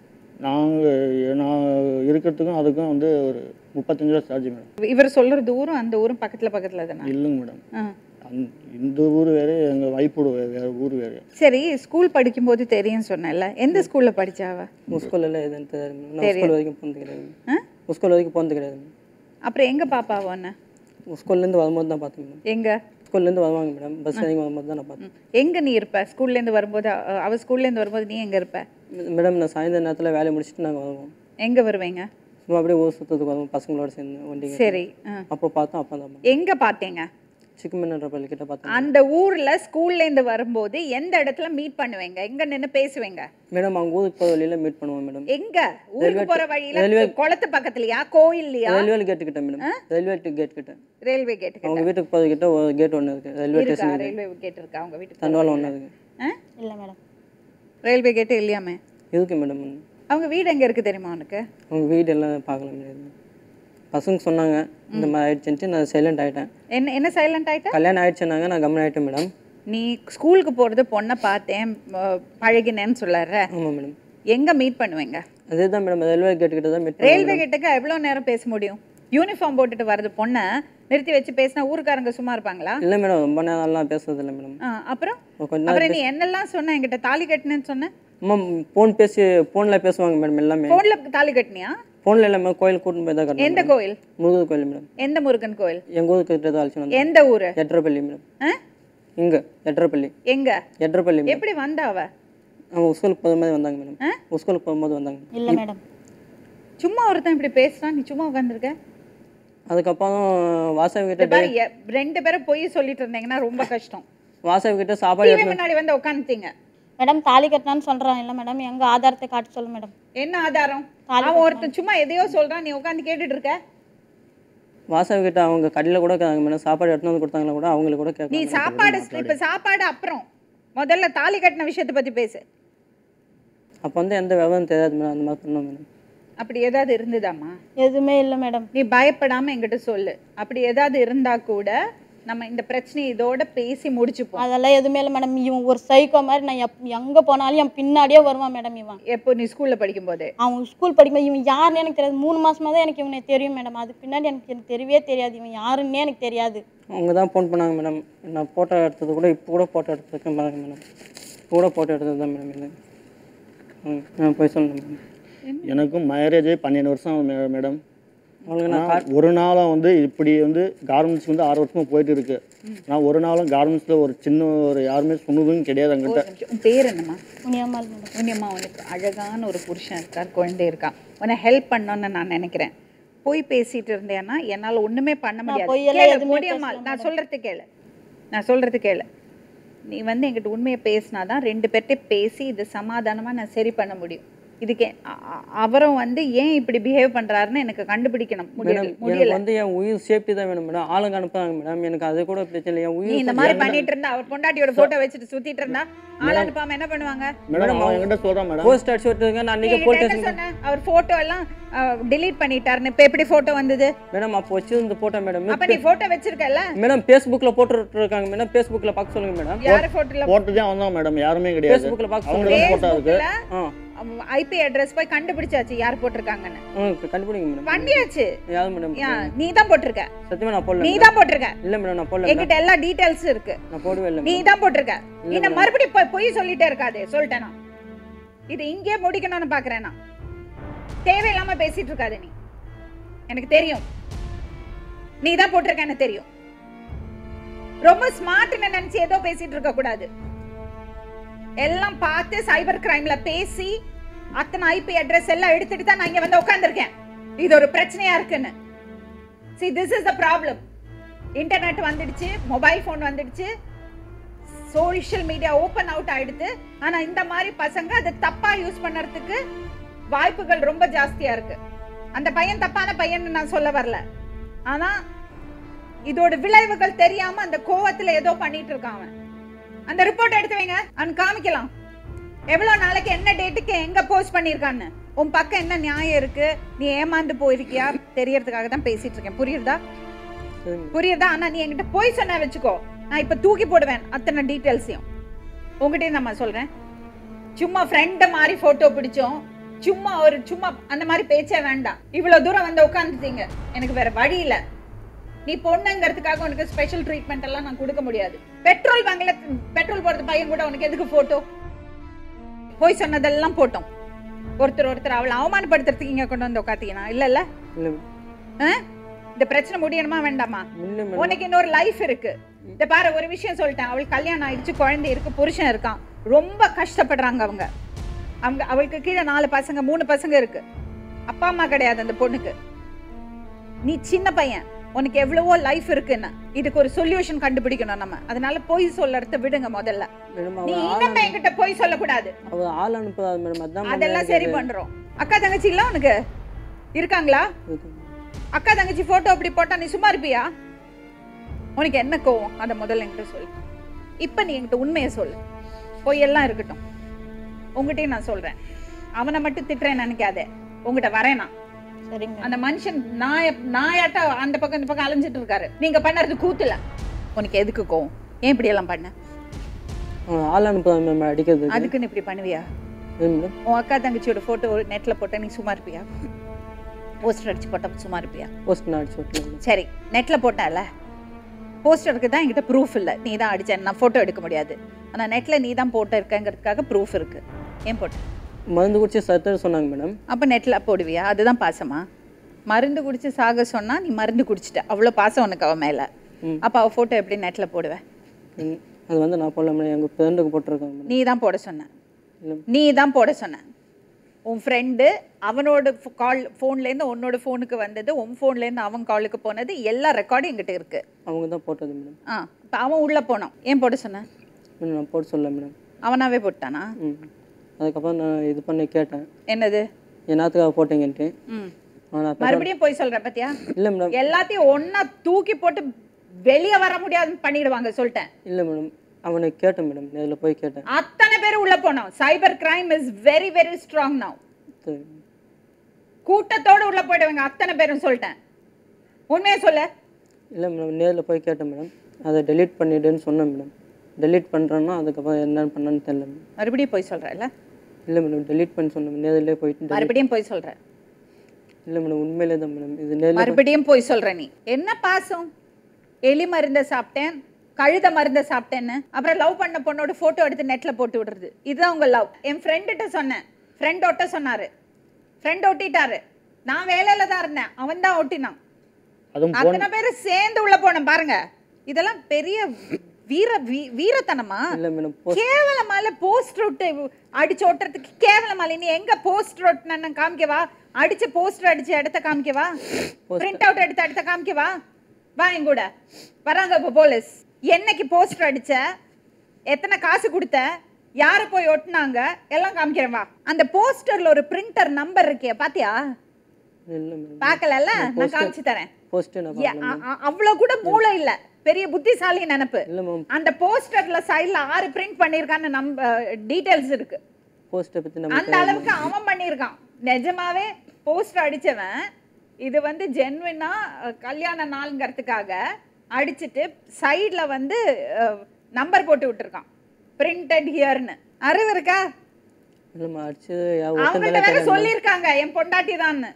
நாங்கள் நான் இருக்கிறதுக்கும் அதுக்கும் வந்து ஒரு முப்பத்தஞ்சு ரூபா சார்ஜ் மேடம் இவர் சொல்ற தூரம் அந்த ஊரும் பக்கத்துல பக்கத்துல தானே இல்லைங்க மேடம் ஆ. அந் இந்த ஊர் வேறு எங்கள் வைப்போடு வேறு ஊர் வேறு சரி ஸ்கூல் படிக்கும்போது தெரியும் சொன்னேன்ல எந்த ஸ்கூல்ல படிச்சாவ ஸ்கூலில் எதுன்னு தெரியாது மேடம் நான் ஸ்கூல் வரைக்கும் போனது கிடையாது ஆ? ஸ்கூல் வரைக்கும் போனது கிடையாது அப்புறம் எங்க பாப்பாவ உன்னை ஸ்கூல்லேருந்து வரும்போது தான் பார்த்தேன் மேடம் எங்க ஸ்கூல்லேருந்து வருவாங்க மேடம் பஸ் இறங்கி வரும்போது தான் நான் பார்த்தேன் ம். எங்க நீ இருப்ப ஸ்கூல்ல இருந்து வரும்போது அ- அவ ஸ்கூல்ல இருந்து வரும்போது நீ எங்க இருப்ப மேடம் நான் சாயந்தர நேரத்தில் வேலையை முடிச்சுட்டு நாங்கள் வருவோம் எங்க வருவீங்க சும்மா அப்படியே ஊர் சுற்றத்துக்கு வருவோம் பசங்களோட சேர்ந்து வண்டிங்க சரி ஆ. அப்போ பார்த்தோம் அப்போ தான் எங்க பார்த்தீங்க சிக்குமென்ற பள்ளி கிட்ட பார்த்தேன் அந்த ஊர்ல ஸ்கூல்ல இருந்து வரும்போது எந்த இடத்துல மீட் பண்ணுவீங்க எங்க நின்னு பேசுவீங்க மேடம் அவங்க ஊருக்கு போகிற வழியில் மீட் பண்ணுவோம் மேடம் எங்க ஊருக்கு போற வழியில குளத்து பக்கத்துலயா கோயில்லையா ரயில்வே கேட்டு கிட்ட மேடம் ரயில்வே கேட் கிட்ட ரயில்வே கேட்டுக்கு அவங்க வீட்டுக்கு போகிறது கிட்ட ஒரு கேட் ஒன்று இருக்குது ரயில்வே இருக்கா ஸ்டேஷன் ரயில்வே கேட் இருக்கா அவங்க வீட்டுக்கு தண்டவாளம் ஒன்று இருக்குது இல்லை மேடம் ரயில்வே கேட்டு இல்லையாமே இருக்கு மேடம் அவங்க வீடு எங்க இருக்கு தெரியுமா உனக்கு அவங்க வீடு எல்லாம் பார்க்கல முடியாது பசங்க சொன்னாங்க இந்த மாதிரி ஆயிடுச்சுன்ட்டு நான் சைலண்ட் ஆகிட்டேன் என்ன என்ன சைலண்ட் ஆயிட்ட கல்யாணம் ஆயிடுச்சுனாங்க நான் கம்மன் ஆகிட்டேன் மேடம் நீ ஸ்கூலுக்கு போறது பொண்ணை பார்த்தேன் ம- பழகினேன்னு சொல்லற ஆமாம் மேடம் எங்க மீட் பண்ணுவீங்க அதே தான் மேடம் ரயில்வே கேட்டு கிட்ட தான் மீட் ரயில்வே கேட்டுக்கு எவ்வளவு நேரம் பேச முடியும் யூனிஃபார்ம் போட்டுட்டு வர்றது பொண்ணை நிறுத்தி வச்சு பேசினா ஊருக்காரங்க சும்மா இருப்பாங்களா இல்லை மேடம் ரொம்ப நேரம்லாம் பேசுறது இல்லை மேடம் ஆ, அப்புறம் கொஞ்ச நேரம் அப்புறம் நீ என்னெல்லாம் சொன்ன என்கிட்ட தாலி கட்டினேன்னு சொன்ன அம்மா ஃபோன் பேசி ஃபோனில் பேசுவாங்க மேடம் எல்லாமே போன்ல தாலி கட்டினியா ஃபோனில் எல்லாமே கோயில் கூட்டின்னு போய் தான் கட்டணும் எந்த கோயில் முருகர் கோயில் மேடம் எந்த முருகன் கோயில் எங்கள் ஊருக்கு கிட்ட தான் அழைச்சிட்டு வந்தேன் எந்த ஊரு எட்டரைப்பள்ளி மேடம் ஆ? இங்கே எட்டரைப்பள்ளி எங்க எட்டரைப்பள்ளி மேடம் எப்படி வந்த அவ அவங்க ஸ்கூலுக்கு போகும்போது வந்தாங்க மேடம் ஸ்கூலுக்கு போகும்போது வந்தாங்க இல்லை மேடம் சும்மா ஒருத்தன் இப்படி பேசுறான் நீ சும்மா உட்காந்துருக்க அதுக்கப்புறம் வாசவி கிட்ட பாரு எ- ரெண்டு பேரும் பொய் சொல்லிட்டு இருந்தீங்கன்னா ரொம்ப கஷ்டம் வாசவி கிட்ட சாப்பாடு டிவி முன்னாடி வந்து உட்காந்துட்டீங்க மேடம் தாலி கட்டினான்னு சொல்கிறான் இல்லை மேடம் எங்கள் ஆதாரத்தை காட்ட சொல்லு மேடம் என்ன ஆதாரம் அவன் ஒருத்தன் சும்மா எதையோ சொல்றான் நீ உட்காந்து கேட்டுட்டு இருக்க வாசவி கிட்ட அவங்க கடையில் கூட கேட்காங்க மேடம் சாப்பாடு எடுத்துன்னு வந்து கொடுத்தாங்களா கூட அவங்களுக்கு கூட நீ கேட்காங்க சாப்பாடு இப்ப சாப்பாடு அப்புறம் முதல்ல தாலி கட்டின விஷயத்தை பத்தி பேசு அப்போ வந்து எந்த விவரம் தெரியாது மேடம் அந்த மாதிரி பண்ணோம் மேடம் அப்படி ஏதாவது இருந்ததாம்மா எதுவுமே இல்லை மேடம் நீ பயப்படாம என்கிட்ட சொல்லு அப்படி ஏதாவது இருந்தா கூட நம்ம இந்த பிரச்சனையை இதோட பேசி முடிச்சுப்போம் அதெல்லாம் எதுவுமே இல்லை மேடம் இவன் ஒரு சைக்கோ மாதிரி நான் எப் எங்கே போனாலும் என் பின்னாடியே வருவான் மேடம் இவன் எப்போ நீ ஸ்கூல்ல படிக்கும் போது அவன் ஸ்கூல் படிக்கும்போது இவன் யாருன்னு எனக்கு தெரியாது மூணு மாசமா தான் எனக்கு இவனை தெரியும் மேடம் அதுக்கு பின்னாடி எனக்கு எனக்கு தெரியவே தெரியாது இவன் யாருன்னே எனக்கு தெரியாது அவங்க தான் ஃபோன் பண்ணாங்க மேடம் நான் ஃபோட்டோ எடுத்தது கூட இப்போ கூட ஃபோட்டோ எடுத்துருக்கேன் பாருங்க மேடம் இப்போ கூட ஃபோட்டோ எடுத்தது தான் மேடம் இது ம், நான் போய் சொல்லணும் மேடம் எனக்கும் மேரேஜே பன்னெண்டு வருஷம் ஆகுது மே- மேடம் அவங்களுக்கு நான் ஆனால் ஒரு நாளும் வந்து இப்படி வந்து கார்மெண்ட்ஸ் வந்து ஆறு வருஷமாக போயிட்டு இருக்கு நான் ஒரு நாளும் கார்மெண்ட்ஸில் ஒரு சின்ன ஒரு யாருமே சொன்னதும் கிடையாது ஒரு என்கிட்ட நிமிஷம். உன் பேர் என்னம்மா முனியம்மாள் மேடம் உன்னியம்மா உனக்கு அழகான ஒரு புருஷன் இருக்கார் குழந்தை இருக்கான் உன்னை ஹெல்ப் பண்ணணும்னு நான் நினைக்கிறேன் போய் பேசிட்டு இருந்தேன்னா என்னால ஒண்ணுமே பண்ண முடியாது பொய்யெல்லாம் கேளு, எதுவுமே முடியுமா நான் சொல்றது கேளு நான் சொல்றது கேளு நீ வந்து என்கிட்ட உண்மையை பேசினாதான் ரெண்டு பேர்கிட்ட பேசி இது சமாதானமா நான் சரி பண்ண முடியும் இதுக்கு அ- அ- அவரும் வந்து ஏன் இப்படி பிஹேவ் பண்றாருன்னு எனக்கு கண்டுபிடிக்கணும் முடியல மேடம் முடியல எனக்கு வந்து என் உயிர் சேஃப்டி தான் வேணும் மேடம் ஆளுங்க அனுப்புறாங்க மேடம் எனக்கு அது கூட பிரச்சனை இல்லை என் நீ உயிர் இந்த மாதிரி பண்ணிட்டு இருந்தா அவர் பொண்டாட்டியோட போட்டோ வச்சுட்டு சுத்திட்டு இருந்தா ஆள் அனுப்பாம என்ன பண்ணுவாங்க மேடம் அவன் என்கிட்ட சொல்கிறான் மேடம் போஸ்ட் அடிச்சு விட்டுருங்க நான் அன்றைக்கி நீ போலீஸ் என்ன ஸ்டேஷன் சொன்ன அவர் போட்டோ எல்லாம் delete பண்ணிட்டாருன்னு இப்ப எப்படி போட்டோ வந்தது மேடம் அப்போ வச்சிருந்த போட்டோ மேடம் அப்ப நீ போட்டோ வச்சிருக்கல மேடம் ஃபேஸ்புக்கில் போட்டு இருக்காங்க மேடம் ஃபேஸ்புக்கில் பார்க்க சொல்லுங்க மேடம் யாரு போட்டோல போட்டு தான் வந்தான் மேடம் யாருமே கிடையாது ஃபேஸ்புக்கில் பார்க்க அவங்களுக்கு சொல்லுங்க தான் போட்டோ இருக்கு ஆ ஐபி அட்ரஸ் போய் கண்டுபிடிச்சாச்சு யார் போட்டிருக்காங்கன்னு ம் கண்டுபிடிங்க மேடம் பண்ணியாச்சு யாரு மேடம் யா, நீ தான் போட்டிருக்க சத்தியமா நான் போடல நீ மேடம். தான் போட்டிருக்க இல்ல மேடம் நான் போடல மேடம். என்கிட்ட எல்லா டீடைல்ஸ் இருக்கு நான் போடவே இல்லை நீ மேடம். தான் போட்டிருக்க இந்த மறுபடியும் போய் பொய் சொல்லிட்டே இருக்காதே சொல்லிட்டேன் நான் இது இங்கே முடிக்கணும்னு பாக்குறேன் நான் தேவையில்லாம பேசிட்டு இருக்காத நீ எனக்கு தெரியும் நீ தான் போட்டிருக்க எனக்கு தெரியும் ரொம்ப ஸ்மார்ட்னு நினைச்சு ஏதோ பேசிட்டு இருக்க கூடாது எல்லாம் பார்த்து சைபர் கிரைம்ல பேசி அத்தனை ஐபி அட்ரஸ் எல்லாம் எடுத்துட்டு தான் நான் இங்க வந்து உட்கார்ந்திருக்கேன் இது ஒரு பிரச்சனையா இருக்குன்னு see this is the problem internet வந்துடுச்சு மொபைல் ஃபோன் வந்துடுச்சு சோஷியல் மீடியா ஓபன் அவுட் ஆயிடுது ஆனா இந்த மாதிரி பசங்க அதை தப்பா யூஸ் பண்ணறதுக்கு வாய்ப்புகள் ரொம்ப ஜாஸ்தியா இருக்கு அந்த பையன் தப்பான பையன் நான் சொல்ல வரல ஆனா இதோட விளைவுகள் தெரியாம அந்த கோவத்துல ஏதோ பண்ணிட்டு இருக்கான் அவன் அந்த ரிப்போர்ட் எடுத்து வைங்க அவன் காமிக்கலாம் எவ்வளவு நாளைக்கு என்ன டேட்டுக்கு எங்க போஸ்ட் பண்ணிருக்கான்னு உன் பக்கம் என்ன நியாயம் இருக்கு நீ ஏமாந்து போயிருக்கியா தெரியறதுக்காக தான் பேசிட்டு இருக்கேன் புரியுதா சரி மேடம் புரியுதா ஆனா நீ என்கிட்ட போய் சொன்ன வச்சுக்கோ நான் இப்ப தூக்கி போடுவேன் அத்தனை டீட்டெயில்ஸையும் உங்ககிட்டயும் நான் சொல்றேன் சும்மா ஃப்ரெண்ட மாதிரி போட்டோ பிடிச்சோம் சும்மா ஒரு சும்மா அந்த மாதிரி பேச்சே வேண்டாம் இவ்வளவு தூரம் வந்து உட்காந்துட்டீங்க எனக்கு வேற வழி இல்ல நீ பொண்ணுங்கிறதுக்காக உனக்கு ஸ்பெஷல் ட்ரீட்மெண்ட் எல்லாம் நான் கொடுக்க முடியாது பெட்ரோல் பங்க்ல பெட்ரோல் போடுறது பையன் கூட உனக்கு எதுக்கு போட்டோ போய் சொன்னதெல்லாம் போட்டோம் ஒருத்தர் ஒருத்தர் அவளை அவமானப்படுத்துறதுக்கு இங்க கொண்டு வந்து உட்காத்தீங்கன்னா இல்ல இல்ல இல்லை ஆ? இந்த பிரச்சனை முடியணுமா வேண்டாமா இல்லை மேடம் உனக்கு இன்னொரு லைஃப் இருக்கு இந்த பாரு ஒரு விஷயம் சொல்லிட்டேன் அவளுக்கு கல்யாணம் ஆயிடுச்சு குழந்தை இருக்கு புருஷன் இருக்கான் ரொம்ப கஷ்டப்படுறாங்க அவங்க அவங்க அவளுக்கு கீழே நாலு பசங்க மூணு பசங்க இருக்கு அப்பா அம்மா கிடையாது அந்த பொண்ணுக்கு நீ சின்ன பையன் உனக்கு எவ்வளவோ லைஃப் இருக்குன்னு இதுக்கு ஒரு சொல்யூஷன் கண்டுபிடிக்கணும் நம்ம அதனால பொய் சொல்லறத விடுங்க முதல்ல மேடம் நீ அவள் ஆள் இன்னும் என்கிட்ட பொய் சொல்லக்கூடாது அவள் ஆள் அனுப்புதாது மேடம் அதான் மேடம் அதெல்லாம் சரி பண்றோம் அக்கா தங்கச்சி இல்ல உனக்கு இருக்காங்களா இருக்கு. அக்கா தங்கச்சி போட்டோ அப்படி போட்டா நீ சும்மா இருப்பியா உனக்கு என்ன கோவம் அதை முதல்ல என்கிட்ட சொல்லு இப்ப நீ என்கிட்ட உண்மையை சொல்லு பொய்யெல்லாம் இருக்கட்டும் உங்ககிட்டயும் நான் சொல்றேன் அவனை மட்டும் திட்டுறேன்னு நினைக்காத உங்ககிட்ட வரேன் நான் சரிங்க அந்த மனுஷன் நாய நாயாட்டா அந்த பக்கம் இந்த பக்கம் அலைஞ்சிட்டு இருக்காரு நீங்க பண்ணறது கூத்துல உனக்கு எதுக்கு கோவம் ஏன் இப்படி எல்லாம் பண்ண அவன் ஆள் அனுப்புதா மேம் அடிக்கிறதுக்கு அதுக்குன்னு இப்படி பண்ணுவியா ஏன் மேடம் உன் அக்கா தங்கச்சியோட போட்டோ நெட்ல போட்டா நீ சும்மா இருப்பியா போஸ்டர் அடிச்சு போட்டா சும்மா இருப்பியா போஸ்ட் நான் அடிச்சு விட்டேன் மேடம் சரி நெட்ல போட்டல போஸ்டருக்கு தான் என்கிட்ட ப்ரூஃப் இல்லை நீ தான் அடிச்ச நான் ஃபோட்டோ எடுக்க முடியாது ஆனால் நெட்டில் நீ தான் போட்டு இருக்கங்கிறதுக்காக ப்ரூஃப் இருக்கு ஏன் போட்ட மருந்து குடிச்சு சத்துன்னு சொன்னாங்க மேடம் அப்போ நெட்டில் போடுவியா அதுதான் பாசமா மருந்து குடிச்சு சாக சொன்னா நீ மருந்து குடிச்சிட்ட அவ்வளோ பாசம் உனக்கு அவன் மேலே ம். அப்போ அவள் ஃபோட்டோ எப்படி நெட்டில் போடுவேன் ம், அது வந்து நான் போடல மேடம் எங்கள் ஃப்ரெண்டுக்கு போட்டிருக்காங்க மேடம் நீ தான் போட சொன்ன இல்லை நீ தான் போட சொன்ன உன் ஃப்ரெண்டு அவனோட கால் ஃபோன்லேருந்து உன்னோட ஃபோனுக்கு வந்தது உன் ஃபோன்லேருந்து அவன் காலுக்கு போனது எல்லா ரெக்கார்டும் என்கிட்ட இருக்கு அவங்க தான் போட்டது மேடம் ஆ இப்போ அவன் உள்ளே போனான் ஏன் போட சொன்ன மேடம் நான் போட சொல்ல மேடம் அவனாவே போட்டானா ம் அதுக்கப்புறம் நான் இது பண்ணி கேட்டேன் என்னது என்னத்துக்காக போட்டீங்கன்ட்டு ம் அவன் நான் மறுபடியும் போய் சொல்ற பத்தியா இல்லை மேடம் எல்லாத்தையும் ஒண்ணா தூக்கி போட்டு வெளியே வர முடியாதுன்னு பண்ணிடுவாங்க சொல்லிட்டேன் இல்லை மேடம் அவனை கேட்டேன் மேடம் நேரில் போய் கேட்டேன் அத்தனை பேர் உள்ள போனோம் cyber crime is very very strong now சரி கூட்டத்தோட உள்ள போயிடுவாங்க அத்தனை பேரும் சொல்லிட்டேன் உண்மையை சொல்லு இல்லை மேடம் நேரில் போய் கேட்டேன் மேடம் அதை டெலீட் பண்ணிவிடுன்னு சொன்னேன் மேடம் டெலீட் பண்ணுறேன்னா அதுக்கப்புறம் என்ன பண்ணேன்னு தெரியல மேடம் மறுபடியும் போய் சொல்றேன்ல இல்லை மேடம் டெலீட் பண்ண சொன்னேன் நேரிலே போயிட்டு delete- மறுபடியும் போய் சொல்ற இல்லை மேடம் உண்மையிலே தான் மேடம் இது நேரில் மறுபடியும் போய் சொல்ற நீ என்ன பாசம் எலி மருந்த சாப்பிட்டேன் கழுத மருந்த சாப்பிட்டேன்னு அப்புறம் லவ் பண்ண பொண்ணோட போட்டோ எடுத்து நெட்ல போட்டு விடுறது இதுதான் உங்க லவ் என் ஃப்ரெண்டுகிட்ட சொன்னேன் ஃப்ரெண்ட் ஒட்ட சொன்னாரு ஃப்ரெண்ட் ஒட்டிட்டாரு நான் வேலையில தான் இருந்தேன் அவன் தான் ஒட்டினான் அதுவும் அத்தனை பேரும் சேர்ந்து உள்ள போனேன் பாருங்க இதெல்லாம் பெரிய வீர வீ- வீரத்தனமா இல்லை மேடம் கேவலமால போஸ்ட் விட்டு அடிச்சு ஓட்டுறதுக்கு கேவலமால நீ எங்க போஸ்ட் ஒட்டின காமிக்கவா அடிச்ச போஸ்டர் அடிச்ச இடத்த காமிக்கவா பிரிண்ட் அவுட் எடுத்த இடத்த காமிக்கவா வா என் கூட வராங்க இப்போ போலீஸ் என்னைக்கு போஸ்டர் அடிச்ச எத்தனை காசு கொடுத்த யாரை போய் ஒட்டினாங்க எல்லாம் காமிக்கிறேன் வா அந்த போஸ்டர்ல ஒரு பிரிண்டர் நம்பர் இருக்கே பாத்தியா இல்லை மேடம் பார்க்கலல்ல நான் காமிச்சு தரேன் போஸ்ட்டு நான் ஏ, அ- அ- அவ்வளவு கூட மூளை இல்ல பெரிய புத்திசாலி நினைப்பு இல்லை மேம் அந்த போஸ்டர்ல சைடுல ஆறு பிரிண்ட் பண்ணிருக்கான்னு நம்ம டீடைல்ஸ் இருக்கு போஸ்ட்டை பற்றி நம்ம அந்த அளவுக்கு அவன் பண்ணியிருக்கான் நிஜமாவே போஸ்டர் அடிச்சவன் இது வந்து ஜென்வினா கல்யாண நாளுங்கிறதுக்காக அடிச்சிட்டு சைடுல வந்து நம்பர் போட்டு விட்டுருக்கான் பிரிண்டட் ஹியர்னு அறிவு இருக்கா இல்லைம்மா அடிச்சு அவங்கள்ட்ட வேற ஒருத்தன் சொல்லியிருக்காங்க என் பொண்டாட்டி தான்னு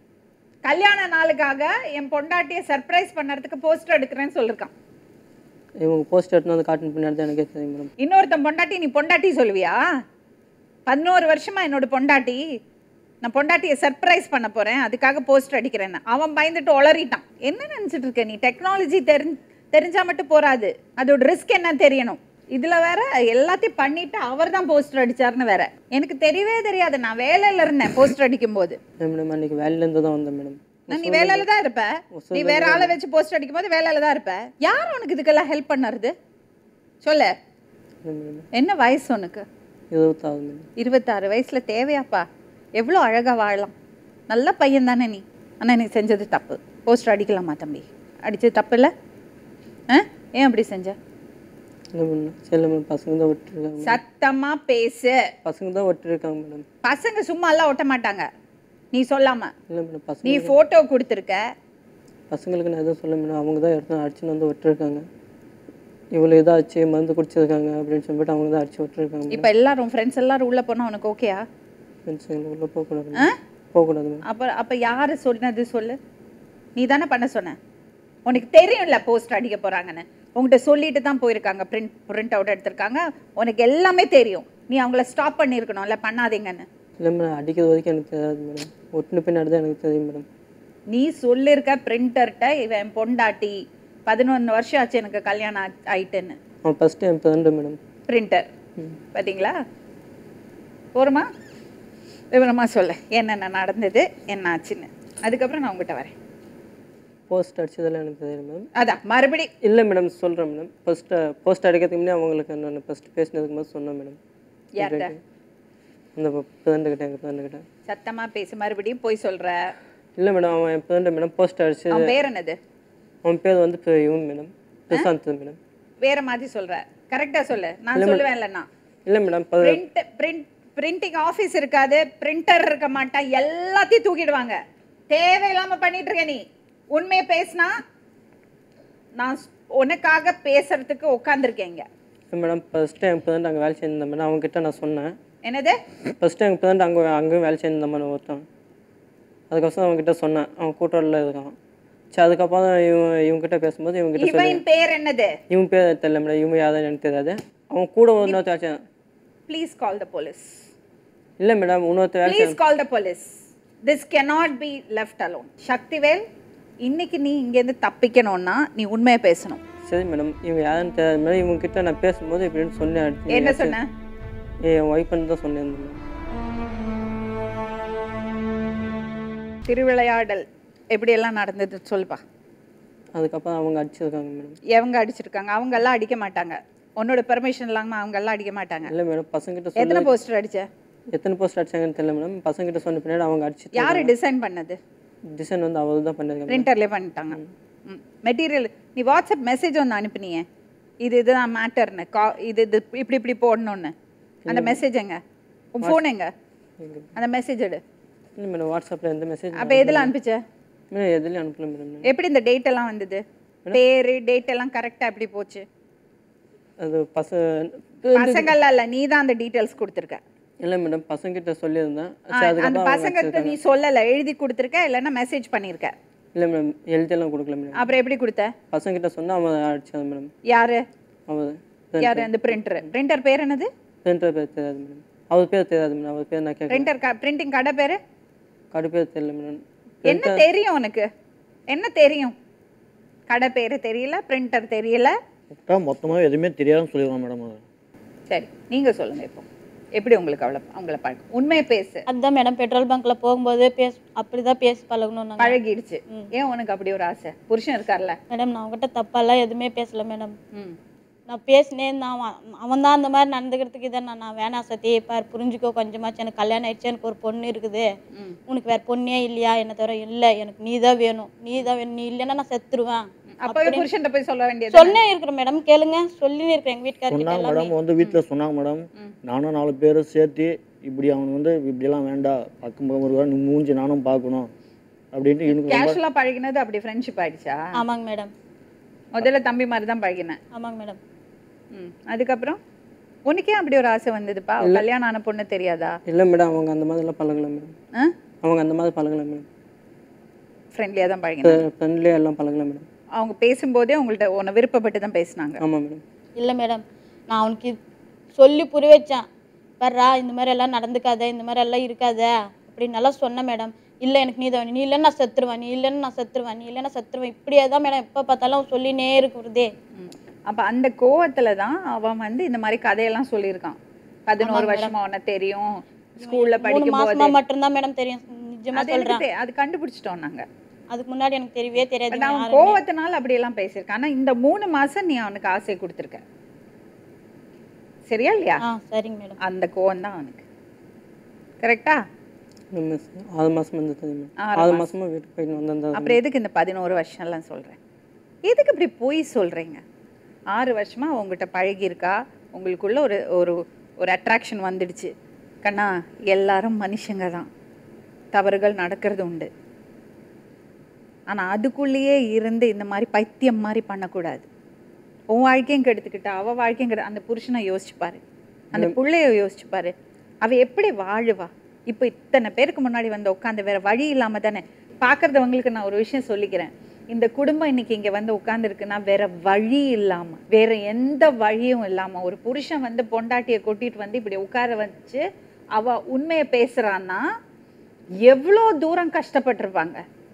கல்யாண நாளுக்காக என் பொண்டாட்டியை சர்ப்ரைஸ் பண்ணறதுக்கு போஸ்டர் எடுக்கிறேன்னு சொல்லியிருக்கான் இவங்க போஸ்ட் எடுத்துன்னு வந்து காட்டன் பின்னாடி தான் எனக்கே தெரியும் மேடம் இன்னொருத்தன் பொண்டாட்டி நீ பொண்டாட்டி சொல்லுவியா பதினோரு வருஷமா என்னோட பொண்டாட்டி நான் பொண்டாட்டியை சர்ப்ரைஸ் பண்ண போறேன் அதுக்காக போஸ்டர் அடிக்கிறேன்னு அவன் பயந்துட்டு உளறிட்டான் என்ன நினைச்சிட்டு இருக்க நீ டெக்னாலஜி தெரிஞ்ச தெரிஞ்சா மட்டும் போறாது அதோட ரிஸ்க் என்னன்னு தெரியணும் இதுல வேற எல்லாத்தையும் பண்ணிட்டு அவர் தான் போஸ்டர் அடிச்சாருன்னு வேற எனக்கு தெரியவே தெரியாது நான் வேலையில இருந்தேன் போஸ்டர் அடிக்கும் போது இல்லை மேடம் அன்றைக்கி வேலையிலேருந்து தான் வந்தேன் மேடம் நான் நீ வேலையில தான் இருப்ப நீ வேற ஆளை வச்சு போஸ்டர் அடிக்கும் போது வேலையில தான் இருப்ப யார் உனக்கு இதுக்கெல்லாம் ஹெல்ப் பண்ணறது சொல்லு இல்லை மேடம் என்ன வயசு உனக்கு இருபத்தாறு மேடம் இருபத்தாறு வயசுல தேவையாப்பா எவ்வளோ அழகா வாழலாம் நல்ல பையன் தானே நீ ஆனா நீ செஞ்சது தப்பு போஸ்டர் அடிக்கலாமா தம்பி அடிச்சது தப்பு இல்லை ஆ ஏன் அப்படி செஞ்ச இல்லை மேடம் சரி மேடம் பசங்க தான் விட்டுருக்காங்க சத்தமா பேசு பசங்க தான் விட்டுருக்காங்க மேடம் பசங்க சும்மா எல்லாம் ஒட்ட மாட்டாங்க நீ சொல்லாம இல்லை மேடம் பசங்க நீ போட்டோ கொடுத்துருக்க பசங்களுக்கு நான் எதுவும் சொல்ல மேடம் அவங்க தான் எடுத்து அடிச்சுன்னு வந்து விட்டுருக்காங்க இவ்வளோ இதாச்சு மருந்து குடிச்சிருக்காங்க அப்படின்னு சொல்லிட்டு அவங்க தான் அடிச்சு விட்டுருக்காங்க இப்ப எல்லாரும் ஃப்ரெண்ட்ஸ் எல்லாரும் உள்ள போனா உனக்கு ஓகேயா ஃப்ரெண்ட்ஸ் உள்ளே போகக்கூடாது மேடம் போகக்கூடாது மேடம் அப்ப அப்ப யாரு சொன்னது சொல்லு நீ தானே பண்ண சொன்ன உனக்கு தெரியும்ல போஸ்ட் அடிக்க போறாங்கன்னு உங்ககிட்ட சொல்லிட்டு தான் போயிருக்காங்க பிரிண்ட் பிரிண்ட் அவுட் எடுத்திருக்காங்க உனக்கு எல்லாமே தெரியும் நீ அவங்கள ஸ்டாப் பண்ணியிருக்கணும்ல பண்ணாதீங்கன்னு இல்லை மேடம் அடிக்கிறது வரைக்கும் எனக்கு தெரியாது மேடம் ஒட்டுன பின்னாடி தான் எனக்கு தெரியும் மேடம் நீ சொல்லியிருக்க பிரிண்டர்கிட்ட இவன் பொண்டாட்டி பதினொன்று வருஷம் ஆச்சு எனக்கு கல்யாணம் ஆ- ஆயிட்டுன்னு அவன் ஃபஸ்ட்டு என் ஃப்ரெண்டு மேடம் பிரிண்டர் பார்த்தீங்களா போருமா விவரமா சொல்ல என்னென்ன நடந்தது என்ன ஆச்சுன்னு அதுக்கப்புறம் நான் உங்ககிட்ட வரேன் போஸ்ட் அடிச்சதெல்லாம் எனக்கு தெரியும் மேடம் அதான் மறுபடி இல்லை மேடம் சொல்கிறேன் மேடம் ஃபஸ்ட்டு போஸ்ட் அடிக்கிறதுக்கு முன்னே அவங்களுக்கு நான் ஃபஸ்ட்டு பேசினதுக்கு போது சொன்னேன் மேடம் யார்கிட்ட அந்த ஃப்ரெண்டுக்கிட்ட எங்கள் ஃப்ரெண்டுக்கிட்ட சத்தமா பேசு மறுபடியும் போய் சொல்ற இல்லை மேடம் அவன் என் ஃப்ரெண்டு மேடம் போஸ்ட் அடிச்சு அவன் பேர் என்னது அவன் பேர் வந்து இப்போ இவன் மேடம் பிரசாந்த் மேடம் வேற மாதிரி சொல்ற கரெக்டா சொல்லு நான் சொல்லுவேன் இல்லைன்னா இல்லை மேடம் இப்போ பிரிண்ட் பிரிண்ட் பிரிண்டிங் ஆஃபீஸ் இருக்காது பிரிண்டர் இருக்க மாட்டா எல்லாத்தையும் தூக்கிடுவாங்க தேவையில்லாம பண்ணிட்டு இருக்க நீ உண்மையை பேசினா நான் ஸ்- உனக்காக பேசுறதுக்கு உட்காந்துருக்கேங்க மேடம் ஃபஸ்ட்டு என் ஃப்ரெண்ட் அங்கே வேலை செஞ்சிருந்தேன் மேடம் அவங்ககிட்ட நான் சொன்னேன் என்னது ஃபஸ்ட்டு எங்கள் ஃப்ரெண்ட் அங்கே அங்கேயும் வேலை செஞ்சிருந்த மாதிரி ஒருத்தன் அதுக்கப்புறம் அவங்ககிட்ட சொன்னேன் அவன் கூட்டோரில் இருக்கான் சரி அதுக்கப்புறம் இவன் இவங்ககிட்ட பேசும்போது இவங்ககிட்ட சொல்லி இவன் பேர் என்னது இவன் பேர் தெரியல மேடம் இவன் யாரும் எனக்கு தெரியாது அவன் கூட ஒரு இன்னொருத்தாச்சும் ப்ளீஸ் கால் த போலீஸ் இல்லை மேடம் இன்னொருத்த வேலை please call the police this cannot be left alone Sakthivel இன்னைக்கு நீ இங்கேருந்து தப்பிக்கணும்னா நீ உண்மையை பேசணும் சரி மேடம் இவன் யாருன்னு தெரியாது மேடம் இவங்க கிட்ட நான் பேசும்போது இப்படின்னு சொன்னேன் அடுத்து என்ன சொன்ன என் ஒய்ஃப்னு தான் சொன்னேன் மேடம் திருவிளையாடல் எப்படியெல்லாம் நடந்தது சொல்லுப்பா அதுக்கப்புறம் அவங்க அடிச்சிருக்காங்க மேடம் எவங்க அடிச்சிருக்காங்க அவங்க எல்லாம் அடிக்க மாட்டாங்க உன்னோட பெர்மிஷன் இல்லாம அவங்க எல்லாம் அடிக்க மாட்டாங்க இல்லை மேடம் பசங்கிட்ட சொல்லி எத்தனை போஸ்டர் அடிச்ச எத்தனை போஸ்ட் அடிச்சாங்கன்னு தெரியல மேடம் பசங்கிட்ட சொன்ன பின்னாடி அவங்க அடிச்சு யாரு டிசைன் பண்ணது டிசைன் வந்து அவர் தான் பண்ணிருக்காங்க பிரிண்டர்லேயே பண்ணிட்டாங்க மெட்டீரியல் நீ வாட்ஸ்அப் மெசேஜ் ஒன்று அனுப்பினியே இது இதுதான் மேட்டர்னு கா இது இது இப்படி இப்படி போடணும்னு அந்த மெசேஜ் எங்க உன் ஃபோன் எங்க அந்த மெசேஜ் எடு இல்லை மேடம் வாட்ஸ்அப்பில் எந்த மெசேஜ் அப்போ எதில் அனுப்பிச்ச மேடம் எதுலேயும் அனுப்பல மேடம் எப்படி இந்த டேட் எல்லாம் வந்தது பேரு டேட் எல்லாம் கரெக்டாக எப்படி போச்சு அது பச பசங்கள்லாம் இல்லை நீ தான் அந்த டீட்டெயில்ஸ் கொடுத்துருக்க இல்லை மேடம் பசங்கிட்ட சொல்லியிருந்தேன் சரி அந்த அதுக்கப்புறம் அவங்க பசங்கிட்ட நீ சொல்லலை எழுதி கொடுத்துருக்க இல்லைன்னா மெசேஜ் பண்ணியிருக்க இல்லை மேடம் எழுதியெல்லாம் கொடுக்கல மேடம் அப்புறம் எப்படி கொடுத்த பசங்கிட்ட சொன்னால் அவன் அடிச்சான் மேடம் யாரு அவர் யாரு அந்த பிரிண்டர் பிரிண்டர் பேர் என்னது பிரிண்டர் பேர் தெரியாது மேடம் அவர் பேர் தெரியாது மேடம் அவர் பேர் நான் கேட்க பிரிண்டர் பிரிண்டிங் கடை பேரு கடு பேர் தெரியல மேடம் என்ன தெரியும் உனக்கு என்ன தெரியும் கடை பேரு தெரியல பிரிண்டர் தெரியல கரெக்டாக மொத்தமாக எதுவுமே தெரியாதுன்னு சொல்லிடுவான் மேடம் அது சரி நீங்க சொல்லுங்க இப்போ எப்படி உங்களுக்கு அவளை அவங்கள பழக்கம் உண்மையை பேசு அதுதான் மேடம் பெட்ரோல் பங்க்ல போகும்போது பேச அப்படிதான் பேசி பழகணும் நாங்கள் பழகிடுச்சு ஏன் உனக்கு அப்படி ஒரு ஆசை புருஷன் இருக்கார்ல மேடம் நான் அவங்ககிட்ட தப்பாலாம் எதுவுமே பேசல மேடம் ம் நான் பேசினேன் தான் அவன் தான் அந்த மாதிரி நடந்துக்கிறதுக்கு இதை நான் நான் வேணாம் சத்தி பார் புரிஞ்சுக்கோ கொஞ்சமாச்சு எனக்கு கல்யாணம் ஆயிடுச்சு எனக்கு ஒரு பொண்ணு இருக்குது ம். உனக்கு வேற பொண்ணே இல்லையா என்ன தவிர இல்லை எனக்கு நீ தான் வேணும் நீ தான் வேணும் நீ இல்லைன்னா நான் செத்துருவேன் அப்பவே புருஷன்ட்ட போய் சொல்ல வேண்டியது சொன்னே இருக்கிறேன் மேடம் கேளுங்க சொல்லி இருக்கிறேன் எங்க வீட்டுக்காரர்கிட்ட சொன்னாங்க எல்லாமே மேடம் வந்து வீட்டில் சொன்னாங்க மேடம் நானும் நாலு பேரை சேர்த்து இப்படி அவன் வந்து இப்படியெல்லாம் வேண்டாம் பக்கம் பக்கம் வருவா நீ மூஞ்சி நானும் பார்க்கணும் அப்படின்ட்டு எனக்கு ரொம்ப கேஷுவலா பழகினது அப்படி ஃப்ரெண்ட்ஷிப் ஆயிடுச்சா ஆமாங்க மேடம் முதல்ல தம்பி மாதிரி தான் பழகினேன் ஆமாங்க மேடம் ம் அதுக்கப்புறம் உனக்கே அப்படி ஒரு ஆசை வந்ததுப்பா கல்யாணம் ஆன பொண்ணு தெரியாதா இல்லை மேடம் அவங்க அந்த மாதிரிலாம் பழகல மேடம் ஆ அவங்க அந்த மாதிரி பழகல மேடம் ஃப்ரெண்ட்லியாக தான் பழகினேன் ஃப்ரெண்ட்லியே எல்லாம் பழகல மேடம் அவங்க பேசும்போதே உங்கள்ட்ட உன்னை விருப்பப்பட்டு தான் பேசினாங்க ஆமாம் மேடம் இல்லை மேடம் நான் அவனுக்கு இது சொல்லி புரிய வச்சேன் வர்றா இந்த மாதிரி எல்லாம் நடந்துக்காத இந்த மாதிரி எல்லாம் இருக்காத அப்படின்னு நல்லா சொன்னேன் மேடம் இல்லை எனக்கு நீ தான் வேணும். நீ இல்லைன்னா நான் செத்துருவேன் நீ இல்லைன்னா நான் செத்துருவேன் நீ இல்லைன்னா செத்துருவேன் இப்படியே தான் மேடம் எப்போ பார்த்தாலும் அவன் சொல்லினே இருக்கிறதே ம். அப்ப அந்த கோவத்துல தான் அவன் வந்து இந்த மாதிரி கதையெல்லாம் சொல்லியிருக்கான் பதினோரு வருஷமா உன்னை தெரியும் ஸ்கூல்ல மூணு படிக்கும் மாசமா போது மட்டும்தான் மேடம் தெரியும் நிஜமா அது எனக்கு சொல்றேன் தெ- அது கண்டுபிடிச்சிட்டோம் நாங்க அதுக்கு முன்னாடி எனக்கு தெரியவே தெரியாது பட் இவன் அவன் யாருன்னு. கோவத்தினால அப்படியெல்லாம் பேசியிருக்கான் ஆனா இந்த மூணு மாசம் நீ அவனுக்கு ஆசை கொடுத்துருக்க சரியா இல்லையா ஆ சரிங்க மேடம் அந்த கோவம் தான் அவனுக்கு கரெக்டா நம்ம ஆறு மாதம் வந்து மேடம் ஆறு ஆறு மாதமா வீட்டுக்கு போயிட்டு வந்திருந்தா அப்புறம் எதுக்கு இந்த பதினோரு வருஷம்லாம் சொல்கிறேன் எதுக்கு இப்படி பொய் சொல்கிறீங்க ஆறு வருஷமாக உங்ககிட்ட பழகியிருக்கா உங்களுக்குள்ள ஒரு ஒரு ஒரு அட்ராக்ஷன் வந்துடுச்சு கண்ணா எல்லாரும் மனுஷங்க தான் தவறுகள் நடக்கிறது உண்டு ஆனால் அதுக்குள்ளேயே இருந்து இந்த மாதிரி பைத்தியம் மாதிரி பண்ணக்கூடாது உன் வாழ்க்கையும் கெடுத்துக்கிட்டா அவள் வாழ்க்கையும் கெடு அந்த புருஷனை யோசிச்சு பாரு அந்த புள்ளைய யோசிச்சு பாரு அவ எப்படி வாழுவா இப்போ இத்தனை பேருக்கு முன்னாடி வந்து உட்காந்து வேற வழி இல்லாம தானே பார்க்கறதவங்களுக்கு நான் ஒரு விஷயம் சொல்லிக்கிறேன் இந்த குடும்பம் இன்னைக்கு இங்க வந்து உட்காந்துருக்குன்னா வேற வழி இல்லாம வேற எந்த வழியும் இல்லாம ஒரு புருஷன் வந்து பொண்டாட்டியை கூட்டிட்டு வந்து இப்படி உட்கார வச்சு அவ உண்மையை பேசுறான்னா எவ்வளோ தூரம் கஷ்டப்பட்டிருப்பாங்க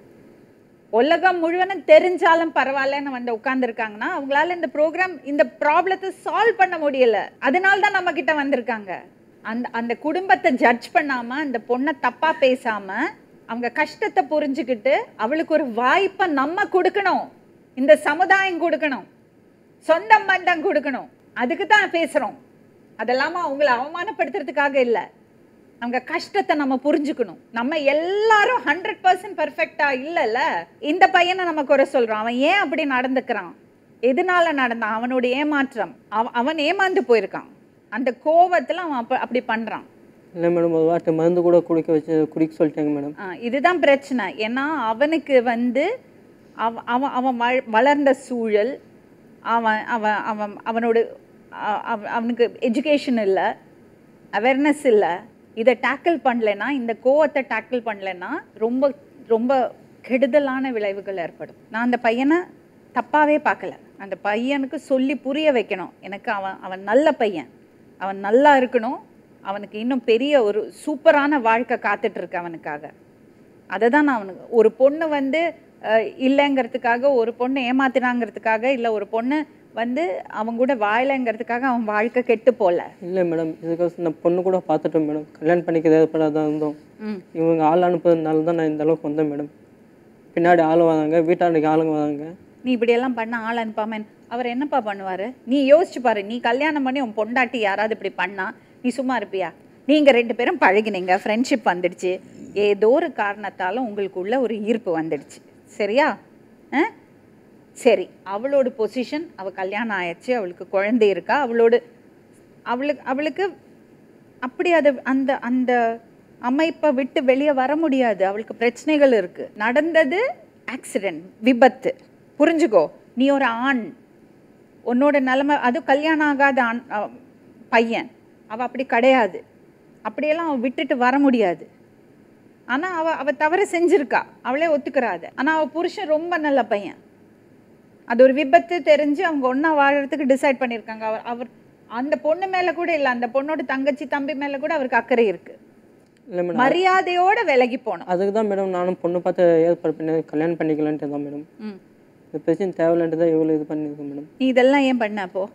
உலகம் முழுவதும் தெரிஞ்சாலும் பரவாயில்லன்னு வந்து உட்கார்ந்துருக்காங்கன்னா அவங்களால இந்த ப்ரோக்ராம் இந்த ப்ராப்ளத்தை சால்வ் பண்ண முடியல அதனால தான் நம்ம கிட்ட வந்திருக்காங்க அந்த அந்த குடும்பத்தை ஜட்ஜ் பண்ணாம அந்த பொண்ணை தப்பா பேசாம அவங்க கஷ்டத்தை புரிஞ்சுக்கிட்டு அவளுக்கு ஒரு வாய்ப்பை நம்ம கொடுக்கணும் இந்த சமுதாயம் கொடுக்கணும் சொந்த பந்தம் கொடுக்கணும் அதுக்கு தான் பேசுறோம் அதெல்லாம அவங்கள அவமானப்படுத்துறதுக்காக இல்லை அவங்க கஷ்டத்தை நம்ம புரிஞ்சுக்கணும் நம்ம எல்லாரும் ஹண்ட்ரட் பர்சன்ட் பர்ஃபெக்டா இல்லைல்ல இந்த பையனை நம்ம குறை சொல்றோம் அவன் ஏன் அப்படி நடந்துக்கிறான் எதனால நடந்தான் அவனோட ஏமாற்றம் அவ அவன் ஏமாந்து போயிருக்கான் அந்த கோவத்துல அவன் அப்ப அப்படி பண்றான் இல்லை மேடம் ஒரு வாட்டி மருந்து கூட குடிக்க வச்சு குடிக்க சொல்லிட்டாங்க மேடம் ஆ, இதுதான் பிரச்சனை ஏன்னா அவனுக்கு வந்து அவ அவன் அவன் வள- வளர்ந்த சூழல் அவன் அவன் அவன் அவனோட அ- அவ- அவனுக்கு எஜுகேஷன் இல்லை அவேர்னஸ் இல்லை இதை டேக்கிள் பண்ணலைன்னா இந்த கோவத்தை டேக்கிள் பண்ணலைன்னா ரொம்ப ரொம்ப கெடுதலான விளைவுகள் ஏற்படும் நான் அந்த பையனை தப்பாவே பார்க்கல அந்த பையனுக்கு சொல்லி புரிய வைக்கணும் எனக்கு அவன் அவன் நல்ல பையன் அவன் நல்லா இருக்கணும் அவனுக்கு இன்னும் பெரிய ஒரு சூப்பரான வாழ்க்கை காத்துட்டு இருக்கு அவனுக்காக அதை தான் நான் அவனுக்கு ஒரு பொண்ணு வந்து அஹ், இல்லைங்கிறதுக்காக ஒரு பொண்ணு ஏமாத்தினாங்கிறதுக்காக இல்லை ஒரு பொண்ணு வந்து அவங்க கூட வாழலைங்கிறதுக்காக அவன் வாழ்க்கை கெட்டு போல இல்லை மேடம் இதுக்கோசம் நான் பொண்ணு கூட பார்த்துட்டேன் மேடம் கல்யாணம் பண்ணிக்க ஏற்படாதான் இருந்தோம் ம் இவங்க ஆள் அனுப்புறதுனால தான் நான் இந்த அளவுக்கு வந்தேன் மேடம் பின்னாடி ஆள் வராங்க வீட்டாண்டுக்கு ஆளுங்க வராங்க நீ இப்படியெல்லாம் பண்ண ஆள் அனுப்பாம என்ன- அவர் என்னப்பா பண்ணுவாரு நீ யோசிச்சு பாரு நீ கல்யாணம் பண்ணி உன் பொண்டாட்டி யாராவது இப்படி பண்ணா நீ சும்மா இருப்பியா நீங்க ரெண்டு பேரும் பழகினீங்க ஃப்ரெண்ட்ஷிப் வந்துடுச்சு ஏதோ ஒரு காரணத்தால உங்களுக்குள்ள ஒரு ஈர்ப்பு வந்துடுச்சு சரியா ஆ? சரி அவளோட பொசிஷன் அவ கல்யாணம் ஆயிடுச்சு அவளுக்கு குழந்தை இருக்கா அவளோட அவளுக்கு அவளுக்கு அப்படி அது அந்த அந்த அமைப்பை விட்டு வெளியே வர முடியாது அவளுக்கு பிரச்சனைகள் இருக்கு நடந்தது ஆக்சிடென்ட் விபத்து புரிஞ்சுக்கோ நீ ஒரு ஆண் உன்னோட நிலைமை அது கல்யாணம் ஆகாத ஆண் அ, பையன் அவ அப்படி கிடையாது அப்படியெல்லாம் அவ விட்டுட்டு வர முடியாது ஆனா அவ அவ தவறு செஞ்சிருக்கா அவளே ஒத்துக்கிறாத ஆனா அவ புருஷன் ரொம்ப நல்ல பையன் அது ஒரு விபத்து தெரிஞ்சு அவங்க ஒண்ணா வாழறதுக்கு டிசைட் பண்ணியிருக்காங்க அவர் அவர் அந்த பொண்ணு மேல கூட இல்ல அந்த பொண்ணோட தங்கச்சி தம்பி மேல கூட அவருக்கு அக்கறை இருக்கு இல்லை மேடம் மரியாதையோட விலகி போகணும் அதுக்கு தான் மேடம் நானும் பொண்ணு பார்த்து ஏற்பாடு பண்ணி கல்யாணம் பண்ணிக்கலான்ட்டு தான் மேடம் ம். இந்த பிரச்சனை தேவையில்லைன்ட்டு தான் இவ்வளோ இது பண்ணியிருக்கேன் மேடம் நீ இதெல்லாம் ஏன் பண்ண அப்போ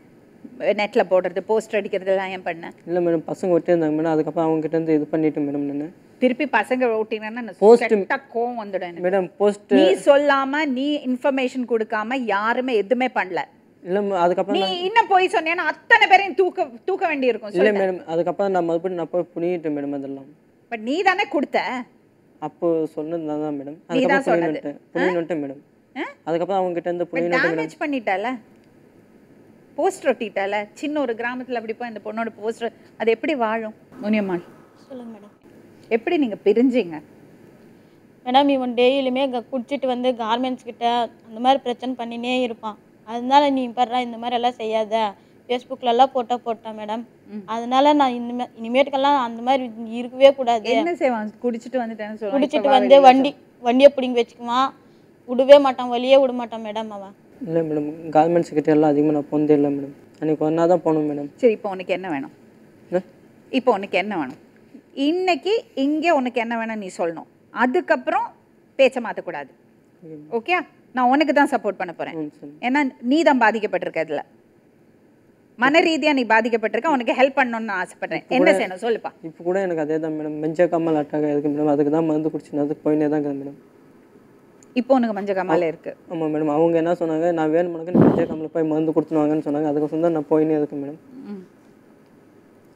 நெட்ல போடுறது போஸ்டர் அடிக்கிறதெல்லாம் ஏன் பண்ண இல்லை மேடம் பசங்க ஒட்டியிருந்தாங்க மேடம் அதுக்கப்புறம் அவங்க கிட்ட இருந்து இது பண்ணிட்டேன் மேடம் நான் திருப்பி பசங்க ஓட்டினா Post- கெட்ட கோவம் வந்துடும் எனக்கு. மேடம் போஸ்ட் நீ சொல்லாம நீ இன்ஃபர்மேஷன் கொடுக்காம யாருமே எதுவுமே பண்ணல இல்லை அதுக்கப்புறம் நீ இன்னும் போய் சொன்னேன்னா அத்தனை பேரையும் தூக்க தூக்க வேண்டியிருக்கும் இல்லை சொல்லு மேடம் அதுக்கப்புறம் நான் மறுபடியும் நான் போய் புனியிட்டேன் மேடம் அதெல்லாம் பட் நீ தானே கொடுத்த அப்போ சொன்னது நான் தான் மேடம் நீ தான் அதுக்கப்புறம் சொன்னது. புனியிட்டேன் புனியிட்டேன் மேடம் ஆ? அதுக்கப்புறம் அவங்க கிட்ட இருந்து பட் புனியிட்டேன் மேடம் டேமேஜ் பண்ணிட்டால போஸ்டர் ஒட்டிட்டால சின்ன ஒரு கிராமத்துல அப்படி போய் அந்த பொண்ணோட போஸ்டர் அது எப்படி வாழும் முனியம்மாள் சொல்லுங்க மேடம் எப்படி நீங்க பிரிஞ்சீங்க மேடம் இவன் டெய்லியுமே க குடிச்சிட்டு வந்து கார்மெண்ட்ஸ் கிட்ட அந்த மாதிரி பிரச்சனை பண்ணினே இருப்பான் அதனால நீ பர்றா இந்த மாதிரி எல்லாம் செய்யாத ஃபேஸ்புக்கில் எல்லாம் போட்டோ போட்டான் மேடம் அதனால நான் இனிமே இனிமேட்டுக்கெல்லாம் அந்த மாதிரி இருக்கவே கூடாது என்ன செய்வான் குடிச்சிட்டு வந்துட்டேன்னு சொல்லுவான் குடிச்சிட்டு இப்ப வா வந்து வெளிய வண்டி வண்டியை பிடிங்கி வச்சுக்குவான் விடவே மாட்டான் வழியே விட மாட்டான் மேடம் அவன் இல்லை மேடம் கார்மெண்ட்ஸ் கிட்ட எல்லாம் அதிகமாக நான் போனதே இல்லை மேடம் அன்றைக்கி ஒன்றா தான் போனோம் மேடம் சரி இப்போ உனக்கு என்ன வேணும் என்ன? இப்போ உனக்கு என்ன வேணும் இன்னைக்கு இங்கே உனக்கு என்ன வேணும் நீ சொல்லணும் அதுக்கப்புறம் பேச்சை மாற்றக்கூடாது ஓகே நான் உனக்கு தான் சப்போர்ட் பண்ண போகிறேன் ம் சரி ஏன்னா நீ தான் பாதிக்கப்பட்டிருக்க இதில் மன ரீதியா நீ பாதிக்கப்பட்டிருக்க உனக்கு ஹெல்ப் பண்ணணும்னு நான் ஆசைப்படுறேன் என்ன செய்யணும் சொல்லுப்பா இப்போ கூட எனக்கு அதே தான் மேடம் மெஞ்ச கம்மல் அட்டாக் இருக்கு மேடம் அதுக்கு தான் மருந்து குடிச்சு அதுக்கு போயினே தான் இருக்குது மேடம் இப்போ உனக்கு மஞ்சள் காமால இருக்கு ஆமாம் மேடம் அவங்க என்ன சொன்னாங்க நான் வேணுமானக்கு நீ மெஞ்ச கம்மல் போய் மருந்து கொடுத்துனுவாங்கன்னு சொன்னாங்க அதுக்கோசம் தான் நான் போயினே இருக்கேன் மேடம் ம்.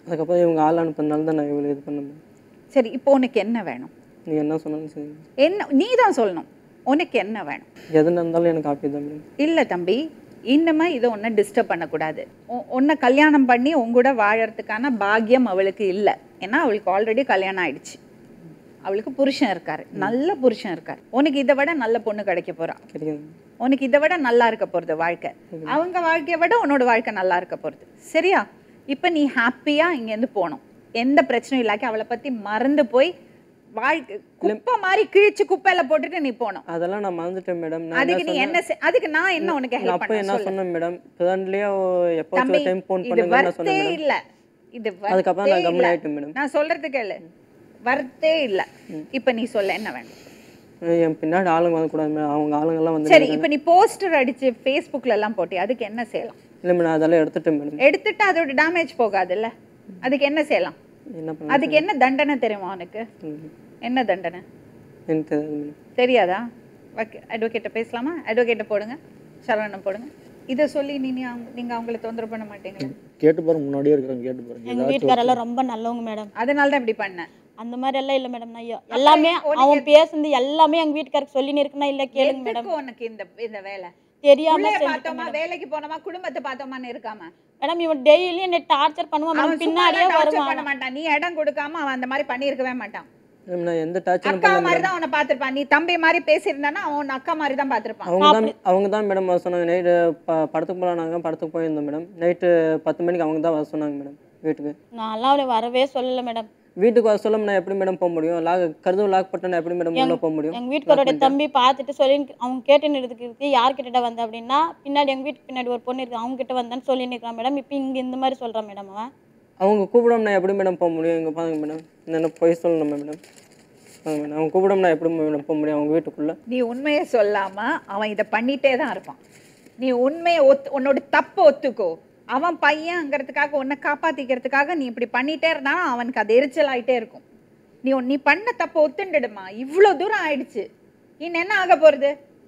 அதுக்கப்புறம் இவங்க ஆள் அனுப்புறதுனால தான் நான் இவ்வளோ இது பண்ண மேடம் சரி இப்போ உனக்கு என்ன வேணும் நீங்கள் என்ன சொன்னாலும் சரி என்ன நீ தான் சொல்லணும் உனக்கு என்ன வேணும் எது நடந்தாலும் எனக்கு ஹாப்பி தான் மேடம் இல்லை தம்பி இன்னுமே இதை ஒன்றை டிஸ்டர்ப் பண்ணக்கூடாது உ- உன்னை கல்யாணம் பண்ணி உன் கூட வாழறதுக்கான பாக்கியம் அவளுக்கு இல்லை ஏன்னா அவளுக்கு ஆல்ரெடி கல்யாணம் ஆயிடுச்சு அவளுக்கு புருஷன் இருக்காரு நல்ல புருஷன் இருக்காரு உனக்கு இதை விட நல்ல பொண்ணு கிடைக்க போறா கிடைக்காது உனக்கு இதை விட நல்லா இருக்க போகிறது வாழ்க்கை அவங்க வாழ்க்கையை விட உன்னோட வாழ்க்கை நல்லா இருக்க போகிறது சரியா இப்போ நீ ஹாப்பியாக இங்கேருந்து போகணும் எந்த பிரச்சனையும் இல்லாக்கி அவளை பற்றி மறந்து போய் வாழ்க்கை குப்பை மாதிரி கிழிச்சு குப்பையில போட்டுட்டு நீ போகணும் அதெல்லாம் நான் மறந்துட்டேன் மேடம் நான் அதுக்கு நீ என்ன செய்- அதுக்கு நான் என்ன உனக்கு நான் ஹெல்ப் அப்போ பண்ண என்ன சொல்லு சொன்னேன் மேடம் இப்போதான்லேயே எப்போ தம்பி டைம் ஃபோன் இது பண்ணுங்க நான் வர்த்தே சொன்னேன் மேடம் இல்ல இது அதுக்கப்புறம் நான் வர்த்தே கம்முனு இல்ல. ஆயிட்டேன் மேடம் நான் சொல்றது கேளு வர்த்தே இல்ல இப்ப நீ சொல்ல என்ன வேணும் என் பின்னாடி ஆளுங்க வரக்கூடாது மேடம் அவங்க ஆளுங்கெல்லாம் வந்து சரி இப்ப நீ போஸ்டர் அடிச்சு ஃபேஸ்புக்ல எல்லாம் போட்டி அதுக்கு என்ன செய்யலாம் இல்லை மேடம் அதெல்லாம் எடுத்துட்டேன் மேடம் எடுத்துட்டு அதோட டேமேஜ் போகாதுல்ல அதுக்கு என்ன செய்யலாம் என்ன பண்ண அதுக்கு என்ன தண்டனை தெரியுமா உனக்கு என்ன தண்டனை எனக்கு தெரியாது மேடம் தெரியாதா அட்வொகேட்டை பேசலாமா அட்வொகேட்டை போடுங்க சரவணன் போடுங்க இதை சொல்லி நீ நீ அவங்க- நீங்க அவங்கள தொந்தரவு பண்ண மாட்டீங்களா கேட்டு பாருங்க முன்னாடியே இருக்கிறாங்க கேட்டு பாருங்க எங்க வீட்டுக்காரெல்லாம் ரொம்ப நல்லவங்க மேடம் அதனால தான் இப்படி பண்ணேன் அந்த மாதிரி எல்லாம் இல்ல மேடம் நான் எ- எல்லாமே அவன் பேசுனது எல்லாமே எங்க வீட்டுக்காரருக்கு சொல்லின்னு இருக்குன்னா இல்ல கேளுங்க மேடம் எதுக்கு உனக்கு இந்த இந்த வேலை தெரியாம பிள்ளைய செஞ்சுட்டேன் பார்த்தோமா வேலைக்கு போனோமா குடும்பத்தை பார்த்தோமான்னு இருக்காம மேடம் இவன் டெய்லி என்னை டார்ச்சர் பண்ணுவான் அவன் மேடம் பின்னாடியே பின்னாடியே டார்ச்சர் பண்ண வருவான் மாட்டான் நீ இடம் கொடுக்காம அவன் அந்த மாதிரி பண்ணியிருக்கவே மாட்டான் மேடம் நான் எந்த டார்ச்சரும் அக்கா பண்ணல மாதிரி மேடம் தான் அவனை பார்த்திருப்பான் நீ தம்பி மாதிரி பேசியிருந்தானா அவன் உன்னை அக்கா மாதிரி தான் பார்த்திருப்பான் அவங்க தான் அவங்க தான் மேடம் வர சொன்னாங்க நைட்டு ப படத்துக்கு போகலாம் நாங்கள் படத்துக்கு போயிருந்தோம் மேடம் நைட்டு பத்து மணிக்கு அவங்க தான் வர சொன்னாங்க மேடம் வீட்டுக்கு நான்லாம் அவளை வரவே சொல்லல மேடம் வீட்டுக்கு வர சொல்ல நான் எப்படி மேடம் போக முடியும் லாக் கருதும் லாக் போட்டு நான் எப்படி மேடம் உள்ள போக முடியும் எங்க வீட்டுக்காரோட தம்பி பார்த்துட்டு சொல்லி அவங்க கேட்டுன்னு இருக்கு யார் கிட்ட வந்த அப்படின்னா பின்னாடி எங்க வீட்டுக்கு பின்னாடி ஒரு பொண்ணு இருக்கு அவங்க கிட்ட வந்தேன்னு சொல்லி நிற்கிறான் மேடம் இப்போ இங்க இந்த மாதிரி சொல்றான் மேடம் அவன் அவங்க கூப்பிடாம நான் எப்படி மேடம் போக முடியும் இங்கே பாருங்க மேடம் என்ன போய் சொல்லணும் மேடம் பாருங்க மேடம் அவங்க கூப்பிடாம நான் எப்படி மேடம் போக முடியும் அவங்க வீட்டுக்குள்ளே நீ உண்மையை சொல்லாம அவன் இதை பண்ணிட்டே தான் இருப்பான் நீ உண்மையை ஒத்து உன்னோட தப்பை ஒத்துக்கோ அவன் பையன்ங்கிறதுக்காக உன்னை காப்பாத்திக்கிறதுக்காக நீ இப்படி பண்ணிட்டே இருந்தா அவனுக்கு அது எரிச்சல் ஆயிட்டே இருக்கும் நீ உன்- நீ பண்ண தப்பை ஒத்துண்டுடுமா இவ்வளோ தூரம் ஆயிடுச்சு இன்னும் என்ன ஆக போறது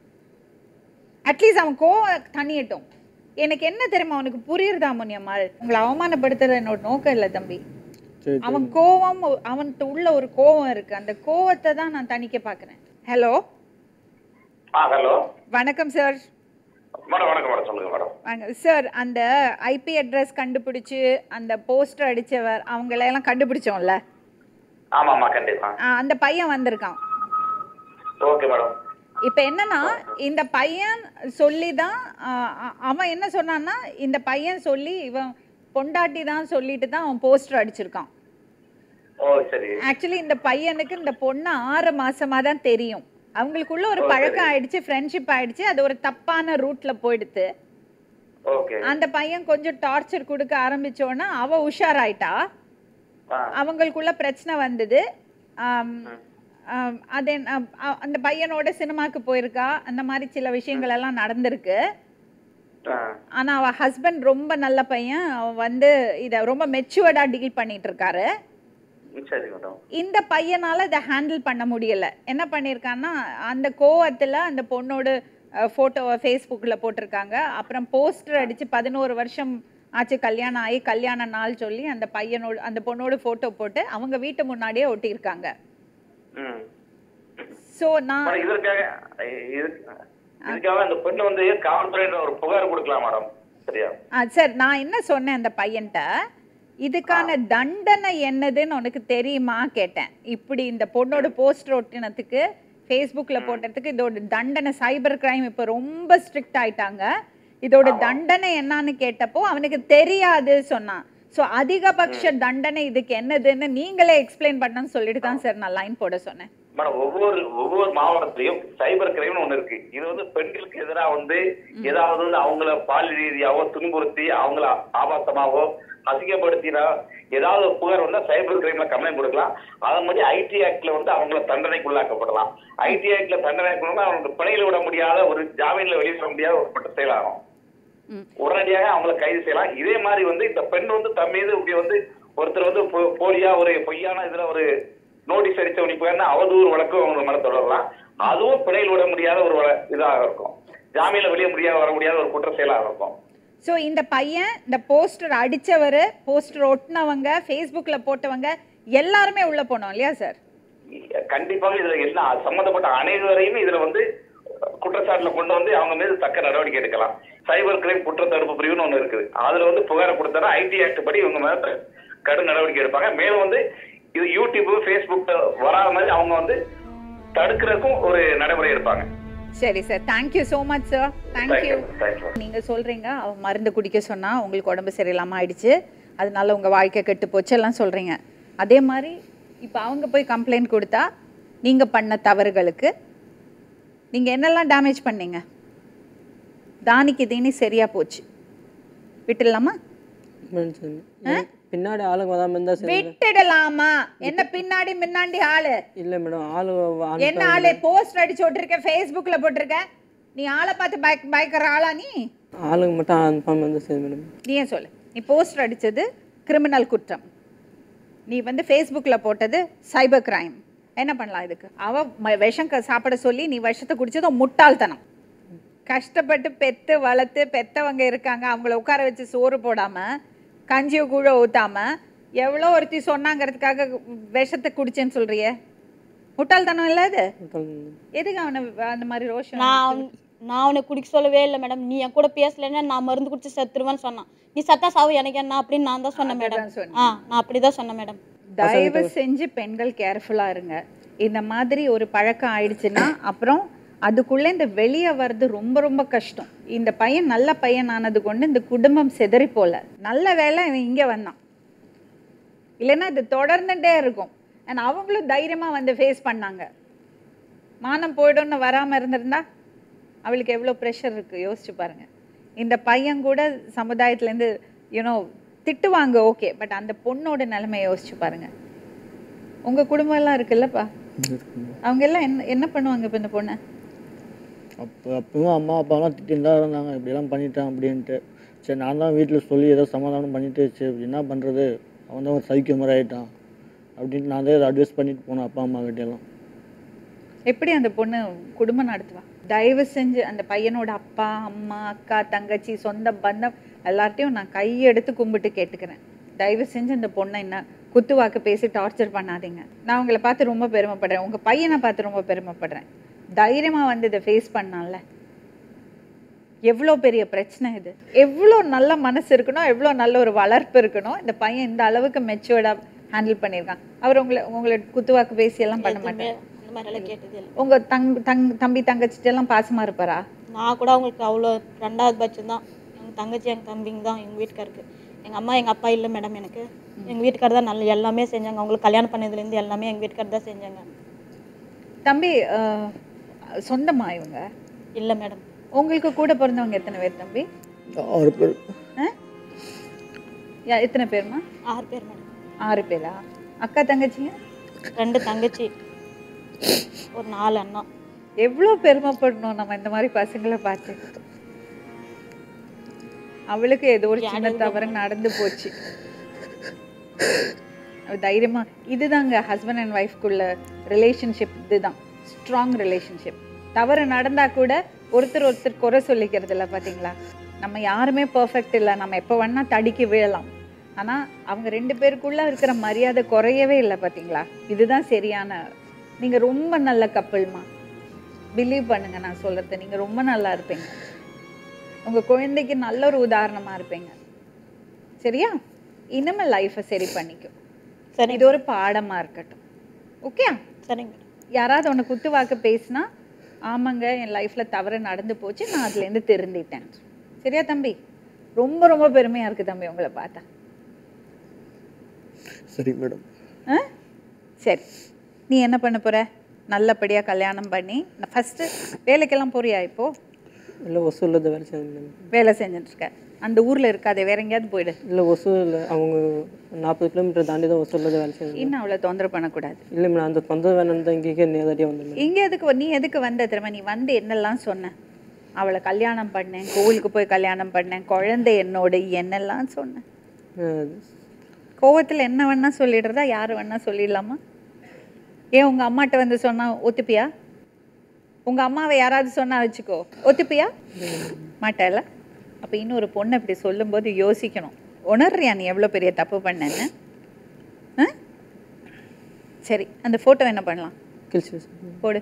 அட்லீஸ்ட் அவன் கோவம் தண்ணியட்டும் எனக்கு என்ன தெரியுமா அவனுக்கு புரியுறதா முனியம்மாள் உங்களை அவமானப்படுத்துறது என்னோட நோக்கம் இல்லை தம்பி சரி அவன் கோவம் அவன்கிட்ட உள்ள ஒரு கோவம் இருக்கு அந்த கோவத்தை தான் நான் தணிக்க பார்க்குறேன் ஹலோ ஆ ஹலோ வணக்கம் சார் மேடம் வணக்கம் மேடம் சொல்லுங்க மேடம் வாங்க சார் அந்த ஐபி அட்ரஸ் கண்டுபிடிச்சு அந்த போஸ்டர் அடிச்சவர் அவங்களெல்லாம் கண்டுபிடிச்சோம்ல ஆமா ஆமா கண்டிப்பா ஆ, அந்த பையன் வந்திருக்கான் ஓகே மேடம் இப்போ என்னன்னா இந்த பையன் சொல்லி தான் ஆ, அ- அவன் என்ன சொன்னான்னா இந்த பையன் சொல்லி இவன் பொண்டாட்டி தான் சொல்லிட்டு தான் அவன் போஸ்டர் அடிச்சிருக்கான் ஓ சரி ஆக்சுவலி இந்த பையனுக்கு இந்த பொண்ணு ஆறு மாசமா தான் தெரியும் அவங்களுக்குள்ள ஒரு பழக்கம் ஆயிடுச்சு ஃப்ரெண்ட்ஷிப் ஆயிடுச்சு அது ஒரு தப்பான ரூட்ல போயிடுத்து ஓகே அந்த பையன் கொஞ்சம் டார்ச்சர் கொடுக்க ஆரம்பிச்சோன்னா அவ உஷாராயிட்டா ஆ அவங்களுக்குள்ள பிரச்சனை வந்தது ஆம், ஆம், அது என்ன- அ- அ- அந்த பையனோட சினிமாக்கு போயிருக்கா அந்த மாதிரி சில விஷயங்கள் எல்லாம் நடந்திருக்கு ஆ ஆனா அவ ஹஸ்பண்ட் ரொம்ப நல்ல பையன் அவன் வந்து இத ரொம்ப மெச்சுவர்டா டீல் பண்ணிட்டு இருக்காரு ம், சரி மேடம் இந்த பையனால இதை ஹேண்டில் பண்ண முடியல என்ன பண்ணியிருக்கான்னா அந்த கோவத்துல அந்த பொண்ணோட ஃபோட்டோவை ஃபேஸ்புக்கில் போட்டிருக்காங்க அப்புறம் போஸ்டர் அடிச்சு பதினோரு வருஷம் ஆச்சு கல்யாணம் ஆகி கல்யாண நாள் சொல்லி அந்த பையனோட அந்த பொண்ணோட ஃபோட்டோ போட்டு அவங்க வீட்டு முன்னாடியே ஒட்டியிருக்காங்க ம் ஸோ நான் மேடம் இதற்காக இ- இது- இதுக்காக அந்த பெண்ணு வந்து காவல்துறையில ஒரு புகார் கொடுக்கலாம் மேடம் சரியா ஆ சார் நான் என்ன சொன்னேன் அந்த பையன்ட்ட இதுக்கான தண்டனை என்னதுன்னு உனக்கு தெரியுமா கேட்டேன் இப்படி இந்த பொண்ணோட போஸ்டர் ஒட்டினத்துக்கு ஃபேஸ்புக்கில் போட்டதுக்கு இதோட தண்டனை சைபர் கிரைம் இப்போ ரொம்ப ஸ்ட்ரிக்ட் ஆயிட்டாங்க இதோட தண்டனை என்னன்னு கேட்டப்போ அவனுக்கு தெரியாது சொன்னான் ஸோ அதிகபட்ச தண்டனை இதுக்கு என்னதுன்னு நீங்களே எக்ஸ்பிளைன் பண்ணணும்னு சொல்லிட்டு தான் சார் நான் லைன் போட சொன்னேன் மேடம் ஒவ்வொரு ஒவ்வொரு மாவட்டத்திலையும் சைபர் கிரைம்னு ஒண்ணு இருக்கு இது வந்து பெண்களுக்கு எதிராக வந்து ஏதாவது வந்து அவங்கள பால் ரீதியாவோ துன்புறுத்தி அவங்கள ஆபாசமாவோ அசிங்கப்படுத்தினா ஏதாவது ஒரு புகார் வந்தா சைபர் கிரைம்ல கம்ப்ளைண்ட் கொடுக்கலாம் அதே மாதிரி ஐடி ஆக்ட்ல வந்து அவங்கள தண்டனைக்குள்ளாக்கப்படலாம் ஐடி ஆக்ட்ல தண்டனைக்குள்ள அவங்களுக்கு பிணையில் விட முடியாத ஒரு ஜாமீன்ல வெளியே வர முடியாத ஒரு குற்ற செயலாகும் ம். உடனடியாக அவங்கள கைது செய்யலாம் இதே மாதிரி வந்து இந்த பெண் வந்து தம் மீது இப்படி வந்து ஒருத்தர் வந்து போ- போலியா ஒரு பொய்யான இதுல ஒரு நோட்டீஸ் அடிச்ச உனிப்புன்னா அவதூறு வழக்கு அவங்க மேல தொடரலாம் அதுவும் பிணையில் விட முடியாத ஒரு வழ- இதாக இருக்கும் ஜாமீன்ல வெளியே முடியாத வர முடியாத ஒரு குற்ற செயலாக இருக்கும் ஸோ இந்த பையன் இந்த போஸ்டர் அடிச்சவர் போஸ்டர் ஒட்டினவங்க ஃபேஸ்புக்கில் போட்டவங்க எல்லாருமே உள்ள போனோம் இல்லையா சார் கண்டிப்பாக இதுல எல்லா சம்பந்தப்பட்ட அனைவரையும் இதுல வந்து குற்றச்சாட்டுல கொண்டு வந்து அவங்க மீது தக்க நடவடிக்கை எடுக்கலாம் சைபர் கிரைம் குற்ற தடுப்பு பிரிவுன்னு ஒண்ணு இருக்குது அதுல வந்து புகாரை கொடுத்தா ஐடி ஆக்ட் படி இவங்க மேல த- கடும் நடவடிக்கை எடுப்பாங்க மேலும் வந்து இது யூடியூப் ஃபேஸ்புக் வராத மாதிரி அவங்க வந்து தடுக்கிறதுக்கும் ஒரு நடைமுறை எடுப்பாங்க சரி sir thank you so much sir thank you thank you thank you நீங்க சொல்றீங்க அவ மருந்து குடிக்க சொன்னா உங்களுக்கு உடம்பு சரியில்லாம ஆயிடுச்சு அதனால உங்க வாழ்க்கை கெட்டு போச்சு எல்லாம் சொல்றீங்க அதே மாதிரி இப்போ அவங்க போய் கம்ப்ளைண்ட் கொடுத்தா நீங்க பண்ண தவறுகளுக்கு நீங்க என்னெல்லாம் டேமேஜ் பண்ணீங்க தானிக்கு தீனி சரியா போச்சு விட்டுடலாமா சரி எனக்கு பின்னாடி ஆளுங்க வராமல் இருந்தால் சரி விட்டுடலாமா என்ன பின்னாடி முன்னாடி ஆளு இல்லை மேடம் ஆளு என்ன ஆளு போஸ்ட் அடிச்சு விட்டுருக்க ஃபேஸ்புக்ல போட்டிருக்க நீ ஆளை பார்த்து பயக் பயக்கிற ஆளா நீ ஆளுங்க மட்டும் அனுப்பாமல் இருந்தால் சரி மேடம் நீ ஏன் சொல்லு நீ போஸ்டர் அடிச்சது கிரிமினல் குற்றம் நீ வந்து ஃபேஸ்புக்கில் போட்டது சைபர் கிரைம் என்ன பண்ணலாம் இதுக்கு அவ ம- விஷம் க- சாப்பிட சொல்லி நீ விஷத்தை குடிச்சது உன் முட்டாள்தனம் கஷ்டப்பட்டு பெத்து வளர்த்து பெத்தவங்க இருக்காங்க அவங்கள உட்கார வச்சு சோறு போடாம கஞ்சியை கூட ஊத்தாம எவ்வளோ ஒருத்தி சொன்னாங்கிறதுக்காக விஷத்தை குடிச்சேன்னு சொல்றியே முட்டாள்தனம் இல்லை அது எதுக்கு அவனை அந்த மாதிரி ரோஷம் நான் அவன்- நான் அவனை குடிக்க சொல்லவே இல்லை மேடம் நீ என் கூட பேசலைன்னா நான் மருந்து குடிச்சு செத்துருவேன்னு சொன்னான் நீ சத்தா சாவு எனக்கு என்ன அப்படின்னு நான் தான் சொன்னேன் மேடம் அதுதான் சொன்னீங்க. ஆ நான் அப்படிதான் சொன்னேன் மேடம் தயவு செஞ்சு பெண்கள் கேர்ஃபுல்லா இருங்க இந்த மாதிரி ஒரு பழக்கம் ஆயிடுச்சுன்னா அப்புறம் அதுக்குள்ள இந்த வெளியே வர்றது ரொம்ப ரொம்ப கஷ்டம் இந்த பையன் நல்ல பையன் ஆனது கொண்டு இந்த குடும்பம் செதறி போல நல்ல வேலை இவன் இங்க வந்தான் இல்லைன்னா இது தொடர்ந்துட்டே இருக்கும் அண்ட் அவங்களும் தைரியமா வந்து ஃபேஸ் பண்ணாங்க மானம் போயிடும்னு வராம இருந்திருந்தா அவளுக்கு எவ்வளோ ப்ரெஷர் இருக்கு யோசிச்சு பாருங்க இந்த பையன் கூட சமுதாயத்துலேருந்து யூனோ திட்டுவாங்க ஓகே பட் அந்த பொண்ணோட நிலைமையை யோசிச்சு பாருங்க உங்க குடும்பம் எல்லாம் இருக்குல்லப்பா அவங்க எல்லாம் என்ன என்ன பண்ணுவாங்க இப்போ இந்த பொண்ணை அப்போ அப்பவும் அம்மா அப்பாலாம் திட்டின்னு தான் இருந்தாங்க இப்படிலாம் பண்ணிட்டான் அப்படின்ட்டு சரி நான் தான் வீட்டில் சொல்லி ஏதோ சமாதானம் பண்ணிட்டு சரி என்ன பண்ணுறது அவன் தான் ஒரு சைக்கிய மாதிரி ஆகிட்டான் அப்படின்ட்டு நான் தான் அட்வைஸ் பண்ணிட்டு போனேன் அப்பா அம்மா கிட்டேலாம் எப்படி அந்த பொண்ணு குடும்பம் நடத்துவா தயவு செஞ்சு அந்த பையனோட அப்பா அம்மா அக்கா தங்கச்சி சொந்த பந்தம் எல்லார்ட்டையும் நான் கையெடுத்து கும்பிட்டு கேட்டுக்கிறேன் தயவு செஞ்சு அந்த பொண்ணை என்ன குத்துவாக்கு பேசி டார்ச்சர் பண்ணாதீங்க நான் உங்களை பார்த்து ரொம்ப பெருமைப்படுறேன் உங்க பையனை பார்த்து ரொம்ப பெருமைப்படுறேன் தைரியமா வந்து இதை ஃபேஸ் பண்ணான்ல எவ்வளோ பெரிய பிரச்சனை இது எவ்வளோ நல்ல மனசு இருக்கணும் எவ்வளோ நல்ல ஒரு வளர்ப்பு இருக்கணும் இந்த பையன் இந்த அளவுக்கு மெச்சூர்டாக ஹேண்டில் பண்ணியிருக்கான் அவர் உங்களை உங்களை குத்துவாக்கு பேசி எல்லாம் பண்ண மாட்டார் அந்த மாதிரி எல்லாம் கேட்டது இல்லை உங்க தங் தங் தம்பி தங்கச்சிட்ட எல்லாம் பாசமா இருப்பாரா நான் கூட அவங்களுக்கு அவ்வளோ ரெண்டாவது பட்சம் தான் எங்கள் தங்கச்சி எங்கள் தம்பிங்க தான் எங்கள் வீட்டுக்காருக்கு எங்கள் அம்மா எங்கள் அப்பா இல்லை மேடம் எனக்கு எங்கள் வீட்டுக்கார் தான் நல்ல எல்லாமே செஞ்சாங்க அவங்களுக்கு கல்யாணம் பண்ணதுலேருந்து எல்லாமே எங்கள் வீட்டுக்கார் தான் செஞ்சாங்க தம்பி அஹ், சொந்தமா இவங்க இல்லை மேடம் உங்களுக்கு கூட பிறந்தவங்க எத்தனை பேர் தம்பி ஆறு பேர் ஆ? யா- எத்தனை பேருமா ஆறு பேர் மேடம் ஆறு பேரா அக்கா தங்கச்சிங்க ரெண்டு தங்கச்சி ஒரு நாலு அண்ணா எவ்வளோ பெருமைப்படணும் நம்ம இந்த மாதிரி பசங்களை பார்த்து அவளுக்கு ஏதோ ஒரு சின்ன தவறு நடந்து போச்சு அவ தைரியமா இதுதாங்க ஹஸ்பண்ட் அண்ட் ஒய்ஃப்குள்ள ரிலேஷன்ஷிப் இதுதான் ஸ்ட்ராங் ரிலேஷன்ஷிப் தவறு நடந்தா கூட ஒருத்தர் ஒருத்தர் குறை சொல்லிக்கிறது இல்லை பார்த்தீங்களா நம்ம யாருமே பெர்ஃபெக்ட் இல்லை நம்ம எப்போ வேணா தடிக்கி விழலாம் ஆனா அவங்க ரெண்டு பேருக்குள்ள இருக்கிற மரியாதை குறையவே இல்லை பார்த்தீங்களா இதுதான் சரியான நீங்க ரொம்ப நல்ல கப்பல்மா பிலீவ் பண்ணுங்க நான் சொல்றது நீங்க ரொம்ப நல்லா இருப்பீங்க உங்க குழந்தைக்கு நல்ல ஒரு உதாரணமா இருப்பீங்க சரியா இனிமே லைஃப்பை சரி பண்ணிக்கும் சரி இது ஒரு பாடமா இருக்கட்டும் ஓகே சரிங்க மேடம் யாராவது உன்னை குத்து வாக்கு பேசினா ஆமாங்க என் லைஃப்ல தவறு நடந்து போச்சு நான் அதுலேருந்து திருந்திட்டேன் சரியா தம்பி ரொம்ப ரொம்ப பெருமையா இருக்கு தம்பி உங்களை பார்த்தா சரி மேடம் ஆ? சரி நீ என்ன பண்ண போற நல்லபடியா கல்யாணம் பண்ணி ஃபர்ஸ்ட் வேலைக்கெல்லாம் போறியா இப்போ இல்லை ஒசூரில் வேலை செய்யணும் வேலை செஞ்சுட்டு இருக்க அந்த ஊர்ல இருக்காதே வேற எங்கேயாவது போயிடு இல்லை ஒசூரில் அவங்க நாற்பது கிலோமீட்டர் தாண்டி தான் ஒசூரில் வேலை செய்யணும் இன்னும் அவளை தொந்தரவு பண்ணக்கூடாது இல்லை மேடம் அந்த தொந்தர வேணும் தான் இங்கே நேரடியாக வந்துடும் இங்க எதுக்கு வ- நீ எதுக்கு வந்த தெரியுமா நீ வந்து என்னெல்லாம் சொன்ன அவளை கல்யாணம் பண்ணேன் கோவிலுக்கு போய் கல்யாணம் பண்ணேன் குழந்தை என்னோட என்னெல்லாம் சொன்னேன் கோவத்துல என்ன வேணா சொல்லிடுறதா யாரு வேணா சொல்லிடலாமா ஏன் உங்க அம்மாட்ட வந்து சொன்னா ஒத்துப்பியா உங்க அம்மாவை யாராவது சொன்னா வச்சுக்கோ ஒத்துப்பியா மாட்டல அப்போ இன்னொரு பொண்ணு இப்படி சொல்லும்போது யோசிக்கணும் உணர்றியா நீ எவ்வளோ பெரிய தப்பு பண்ணேன்னு ஆ சரி அந்த ஃபோட்டோ என்ன பண்ணலாம் கிழிச்சு வச்சு போடு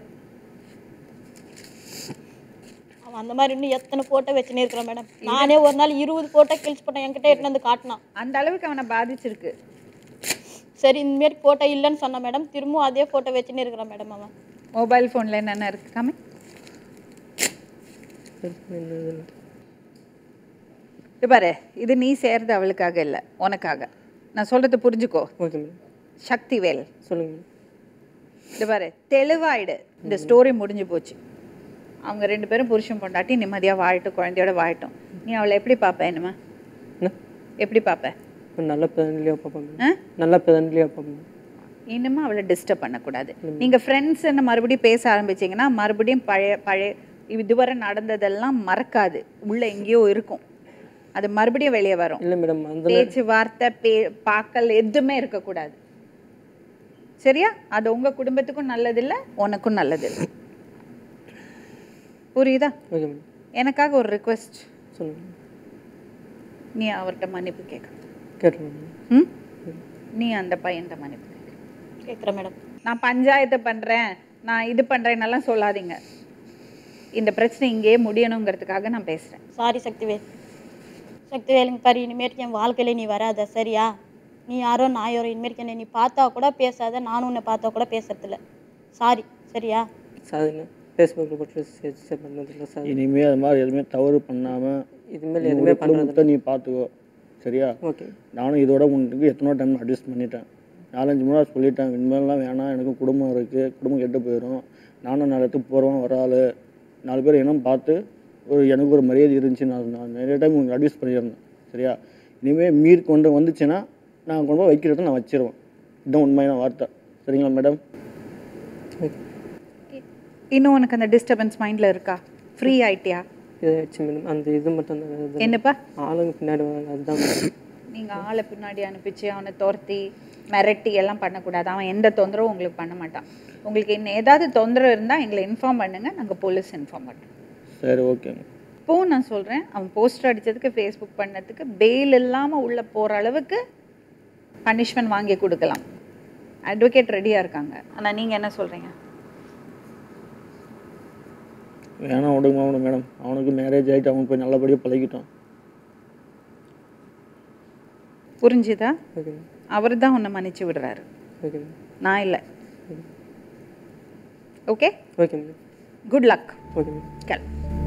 அவன் அந்த மாதிரி இன்னும் எத்தனை போட்டோ வச்சுனே இருக்கிறான் மேடம் நானே ஒரு நாள் இருபது போட்டோ கிழிச்சு போட்டேன் என்கிட்ட எடுத்துன்னு வந்து காட்டினான் அந்த அளவுக்கு அவனை பாதிச்சிருக்கு சரி இந்தமாரி போட்டோ இல்லைன்னு சொன்னான் மேடம் திரும்பவும் அதே போட்டோ வச்சுனே இருக்கிறான் மேடம் அவன் மொபைல் ஃபோனில் என்னென்ன இருக்கு காமி இது பாரு இது நீ சேர்றது அவளுக்காக இல்லை உனக்காக நான் சொல்றது புரிஞ்சுக்கோ ஓகே மேடம் சக்திவேல் சொல்லுங்கள் மேடம் இது பாரு தெளிவாயிடு இந்த ஸ்டோரி முடிஞ்சு போச்சு அவங்க ரெண்டு பேரும் புருஷன் பொண்டாட்டி நிம்மதியாக வாழட்டும் குழந்தையோட வாழட்டும் நீ அவளை எப்படி பார்ப்ப என்னமா என்ன எப்படி பார்ப்ப ஒரு நல்ல பிரதன்லியாக பார்ப்போம் ஆ? மேடம் நல்ல பிரதன்லியாக பார்ப்போம் மேடம் இனிமே அவளை டிஸ்டர்ப் பண்ணக்கூடாது நீங்கள் ஃப்ரெண்ட்ஸ்ன்னு மறுபடியும் பேச ஆரம்பிச்சீங்கன்னா மறுபடியும் பழைய பழைய இதுவரை நடந்ததெல்லாம் மறக்காது உள்ள எங்கேயோ இருக்கும் அது மறுபடியும் வெளியே வரும் இல்லை மேடம் அந்த பேச்சு வார்த்தை பே பாக்கல் எதுவுமே இருக்கக்கூடாது சரியா அது உங்க குடும்பத்துக்கும் நல்லதில்லை உனக்கும் நல்லதில்லை புரியுதா ஓகே மேடம் எனக்காக ஒரு ரிக்வெஸ்ட் சொல்லுங்கள் நீ அவர்கிட்ட மன்னிப்பு கேட்க கேட்டுருங்க மேடம் ம் நீ அந்த பையன்கிட்ட மன்னிப்பு கேட்க கேட்குறேன் மேடம் நான் பஞ்சாயத்து பண்றேன் நான் இது பண்றேன்னெல்லாம் சொல்லாதீங்க இந்த பிரச்சனை இங்கேயே முடியணுங்கிறதுக்காக நான் பேசுறேன் சாரி சக்திவேல் சக்திவேலுங்க பாரு இனிமேட்டு என் வாழ்க்கையில நீ வராத சரியா நீ யாரோ நான் யாரோ இனிமேட்டு என்னை நீ பார்த்தா கூட பேசாத நானும் உன்னை பார்த்தா கூட பேசுறதில்ல சாரி சரியா சாதிங்க ஃபேஸ்புக்கில் போட்டு ஷேர் பண்ணதில்லை சார் இனிமேல் அது மாதிரி எதுவுமே தவறு பண்ணாமல் இதுமாரி எதுவுமே பண்ணுறது குடும்பத்தை நீ பார்த்துக்கோ சரியா ஓகே நானும் இதோட உனக்கு எத்தனோ டைம் அட்ஜஸ்ட் பண்ணிட்டேன் நாலஞ்சு முறை சொல்லிட்டேன் இனிமேல்லாம் வேணாம் எனக்கு குடும்பம் இருக்குது குடும்பம் கெட்டு போயிடும் நானும் நாலு இடத்துக்கு போகிறோம் வர ஆள் நாலு பேர் இனம் பார்த்து ஒரு எனக்கு ஒரு மரியாதை இருந்துச்சு நான் நான் நிறைய டைம் உங்களுக்கு அட்வைஸ் பண்ணியிருந்தேன் சரியா இனிமேல் மீறி கொண்டு வந்துச்சுன்னா நான் கொண்டு போய் வைக்கிறத நான் வச்சிருவேன் இதுதான் உண்மையான வார்த்தை சரிங்களா மேடம் ஓகே இன்னும் உனக்கு அந்த டிஸ்டர்பன்ஸ் மைண்ட்ல இருக்கா ஃப்ரீ ஆயிட்டியா இதை வச்சு மேடம் அந்த இது மட்டும் தான் இது என்னப்பா ஆளுங்க பின்னாடி வராங்க அதுதான் மேடம் நீங்கள் ஆளை பின்னாடி அனுப்பிச்சு அவனை துரத்தி மிரட்டி எல்லாம் பண்ணக்கூடாது அவன் எந்த தொந்தரவும் உங்களுக்கு பண்ண மாட்டான் உங்களுக்கு இன்னும் ஏதாவது தொந்தரவு இருந்தால் எங்களை இன்ஃபார்ம் பண்ணுங்க நாங்கள் போலீஸ் இன்ஃபார்ம் பண்ணுறோம் சரி ஓகேங்க இப்போவும் நான் சொல்கிறேன் அவன் போஸ்டர் அடித்ததுக்கு ஃபேஸ்புக் பண்ணதுக்கு பெயில் இல்லாமல் உள்ளே போகிற அளவுக்கு பனிஷ்மெண்ட் வாங்கி கொடுக்கலாம் அட்வொகேட் ரெடியாக இருக்காங்க ஆனால் நீங்கள் என்ன சொல்கிறீங்க வேணாம் விடுங்க அவனு மேடம் அவனுக்கு மேரேஜ் ஆகிட்டு அவனுக்கு போய் நல்லபடியாக பழகிட்டோம் புரிஞ்சுதா ஓகே மேம் அவர் தான் உன்னை மன்னிச்சு விடுறாரு ஓகே மேம் நான் இல்லை okay okay ma'am good luck okay ma'am கிளம்பு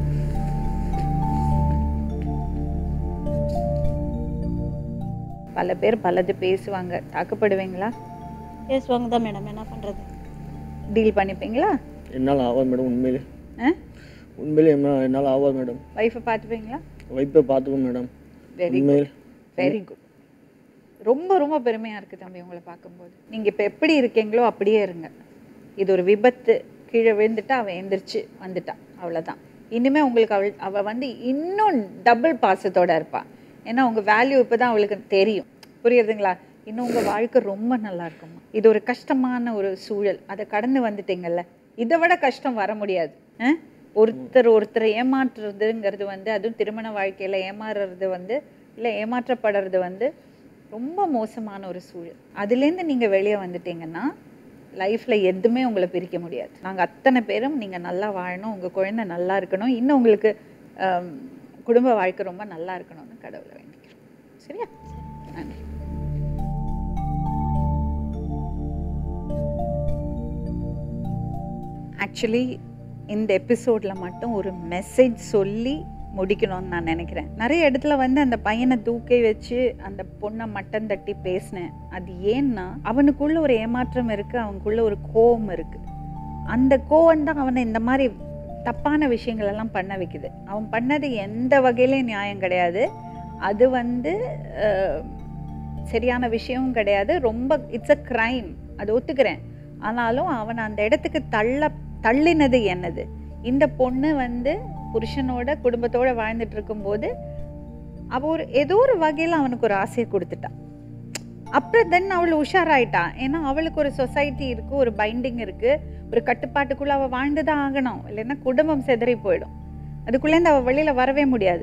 பல பேர் பலது பேசுவாங்க தாக்கப்படுவீங்களா பேசுவாங்க தான் மேடம் என்ன பண்ணுறது டீல் பண்ணிப்பீங்களா என்னால் ஆகாது மேடம் உண்மையிலே ஆ உண்மையிலே என்ன- என்னால் ஆகாது மேடம் ஒய்ஃபை பார்த்துப்பீங்களா வைப்பை பார்த்துக்கோ மேடம் வெரி உண்மையில் வெரி குட் ரொம்ப ரொம்ப பெருமையாக இருக்குது தம்பி உங்களை பார்க்கும்போது நீங்கள் இப்போ எப்படி இருக்கீங்களோ அப்படியே இருங்க இது ஒரு விபத்து கீழே விழுந்துட்டா அவள் எந்திரிச்சு வந்துட்டா அவ்வளோதான் இனிமே உங்களுக்கு அவள் அவள் வந்து இன்னும் டபுள் பாசத்தோட இருப்பா ஏன்னா உங்கள் வேல்யூ இப்போ தான் அவளுக்கு தெரியும் புரியுதுங்களா இன்னும் உங்கள் வாழ்க்கை ரொம்ப நல்லா இருக்குமா இது ஒரு கஷ்டமான ஒரு சூழல் அதை கடந்து வந்துட்டீங்கல்ல இதை விட கஷ்டம் வர முடியாது ஆ? ஒருத்தர் ஒருத்தரை ஏமாற்றுறதுங்கிறது வந்து அதுவும் திருமண வாழ்க்கையில் ஏமாறுறது வந்து இல்லை ஏமாற்றப்படுறது வந்து ரொம்ப மோசமான ஒரு சூழல் அதுலேருந்து நீங்கள் வெளியே வந்துட்டீங்கன்னா லைஃப்பில் எதுவுமே உங்களை பிரிக்க முடியாது நாங்கள் அத்தனை பேரும் நீங்கள் நல்லா வாழணும் உங்கள் குழந்தை நல்லா இருக்கணும் இன்னும் உங்களுக்கு ஆம், குடும்ப வாழ்க்கை ரொம்ப நல்லா இருக்கணும்னு கடவுளை வேண்டிக்கிறோம் சரியா நன்றி ஆக்சுவலி இந்த எபிசோடில் மட்டும் ஒரு மெசேஜ் சொல்லி முடிக்கணும்னு நான் நினைக்கிறேன் நிறைய இடத்துல வந்து அந்த பையனை தூக்கி வச்சு அந்த பொண்ணை மட்டம் தட்டி பேசினேன் அது ஏன்னா அவனுக்குள்ள ஒரு ஏமாற்றம் இருக்குது அவனுக்குள்ள ஒரு கோவம் இருக்குது அந்த கோவம் தான் அவனை இந்த மாதிரி தப்பான விஷயங்கள் எல்லாம் பண்ண வைக்குது அவன் பண்ணது எந்த வகையிலையும் நியாயம் கிடையாது அது வந்து அஹ், சரியான விஷயமும் கிடையாது ரொம்ப இட்ஸ் அ க்ரைம் அது ஒத்துக்கிறேன் ஆனாலும் அவனை அந்த இடத்துக்கு தள்ள தள்ளினது என்னது இந்த பொண்ணு வந்து புருஷனோட குடும்பத்தோட வாழ்ந்துட்டு இருக்கும்போது அவ ஒரு ஏதோ ஒரு வகையில் அவனுக்கு ஒரு ஆசையை கொடுத்துட்டான் அப்புறம் தென் அவள் உஷாராயிட்டா ஏன்னா அவளுக்கு ஒரு சொசைட்டி இருக்கு ஒரு பைண்டிங் இருக்கு ஒரு கட்டுப்பாட்டுக்குள்ள அவள் வாழ்ந்துதான் ஆகணும் இல்லைன்னா குடும்பம் சிதறி போயிடும் அதுக்குள்ளேருந்து அவள் வெளியில வரவே முடியாது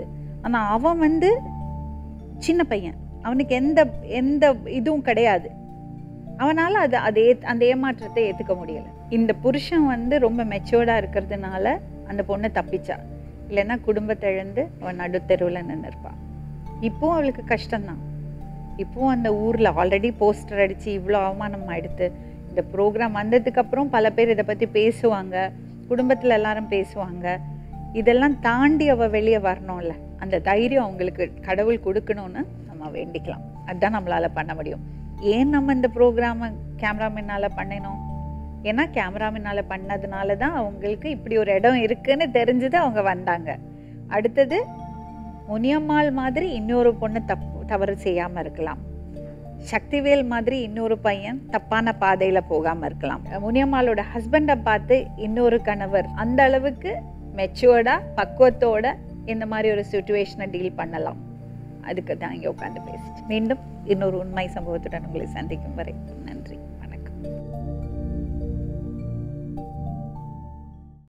ஆனால் அவன் வந்து சின்ன பையன் அவனுக்கு எந்த எந்த இதுவும் கிடையாது அவனால் அது அது ஏத்- அந்த ஏமாற்றத்தை ஏற்றுக்க முடியல இந்த புருஷன் வந்து ரொம்ப மெச்சூர்டாக இருக்கிறதுனால அந்த பொண்ணு தப்பிச்சா இல்லைன்னா குடும்பத்தை இழந்து அவன் நடுத்தெருவில் நின்றுருப்பான் இப்போவும் அவளுக்கு கஷ்டம்தான் இப்போவும் அந்த ஊரில் ஆல்ரெடி போஸ்டர் அடித்து இவ்வளோ அவமானம் ஆயிடுத்து இந்த ப்ரோக்ராம் வந்ததுக்கப்புறம் பல பேர் இதை பற்றி பேசுவாங்க குடும்பத்தில் எல்லாரும் பேசுவாங்க இதெல்லாம் தாண்டி அவள் வெளியே வரணும்ல அந்த தைரியம் அவங்களுக்கு கடவுள் கொடுக்கணும்னு நம்ம வேண்டிக்கலாம் அதுதான் நம்மளால் பண்ண முடியும் ஏன் நம்ம இந்த ப்ரோக்ராமை கேமராமேனால் பண்ணினோம் ஏன்னா கேமராமேனால் பண்ணதுனால தான் அவங்களுக்கு இப்படி ஒரு இடம் இருக்குன்னு தெரிஞ்சது அவங்க வந்தாங்க அடுத்தது முனியம்மாள் மாதிரி இன்னொரு பொண்ணு தப்பு தவறு செய்யாமல் இருக்கலாம் சக்திவேல் மாதிரி இன்னொரு பையன் தப்பான பாதையில் போகாமல் இருக்கலாம் முனியம்மாளோட ஹஸ்பண்டை பார்த்து இன்னொரு கணவர் அந்த அளவுக்கு மெச்சுவர்டாக பக்குவத்தோட இந்த மாதிரி ஒரு சுச்சுவேஷனை டீல் பண்ணலாம் அதுக்கு தான் இங்கே உட்காந்து பேசிட்டு மீண்டும் இன்னொரு உண்மை சம்பவத்துடன் உங்களை சந்திக்கும் வரை நன்றி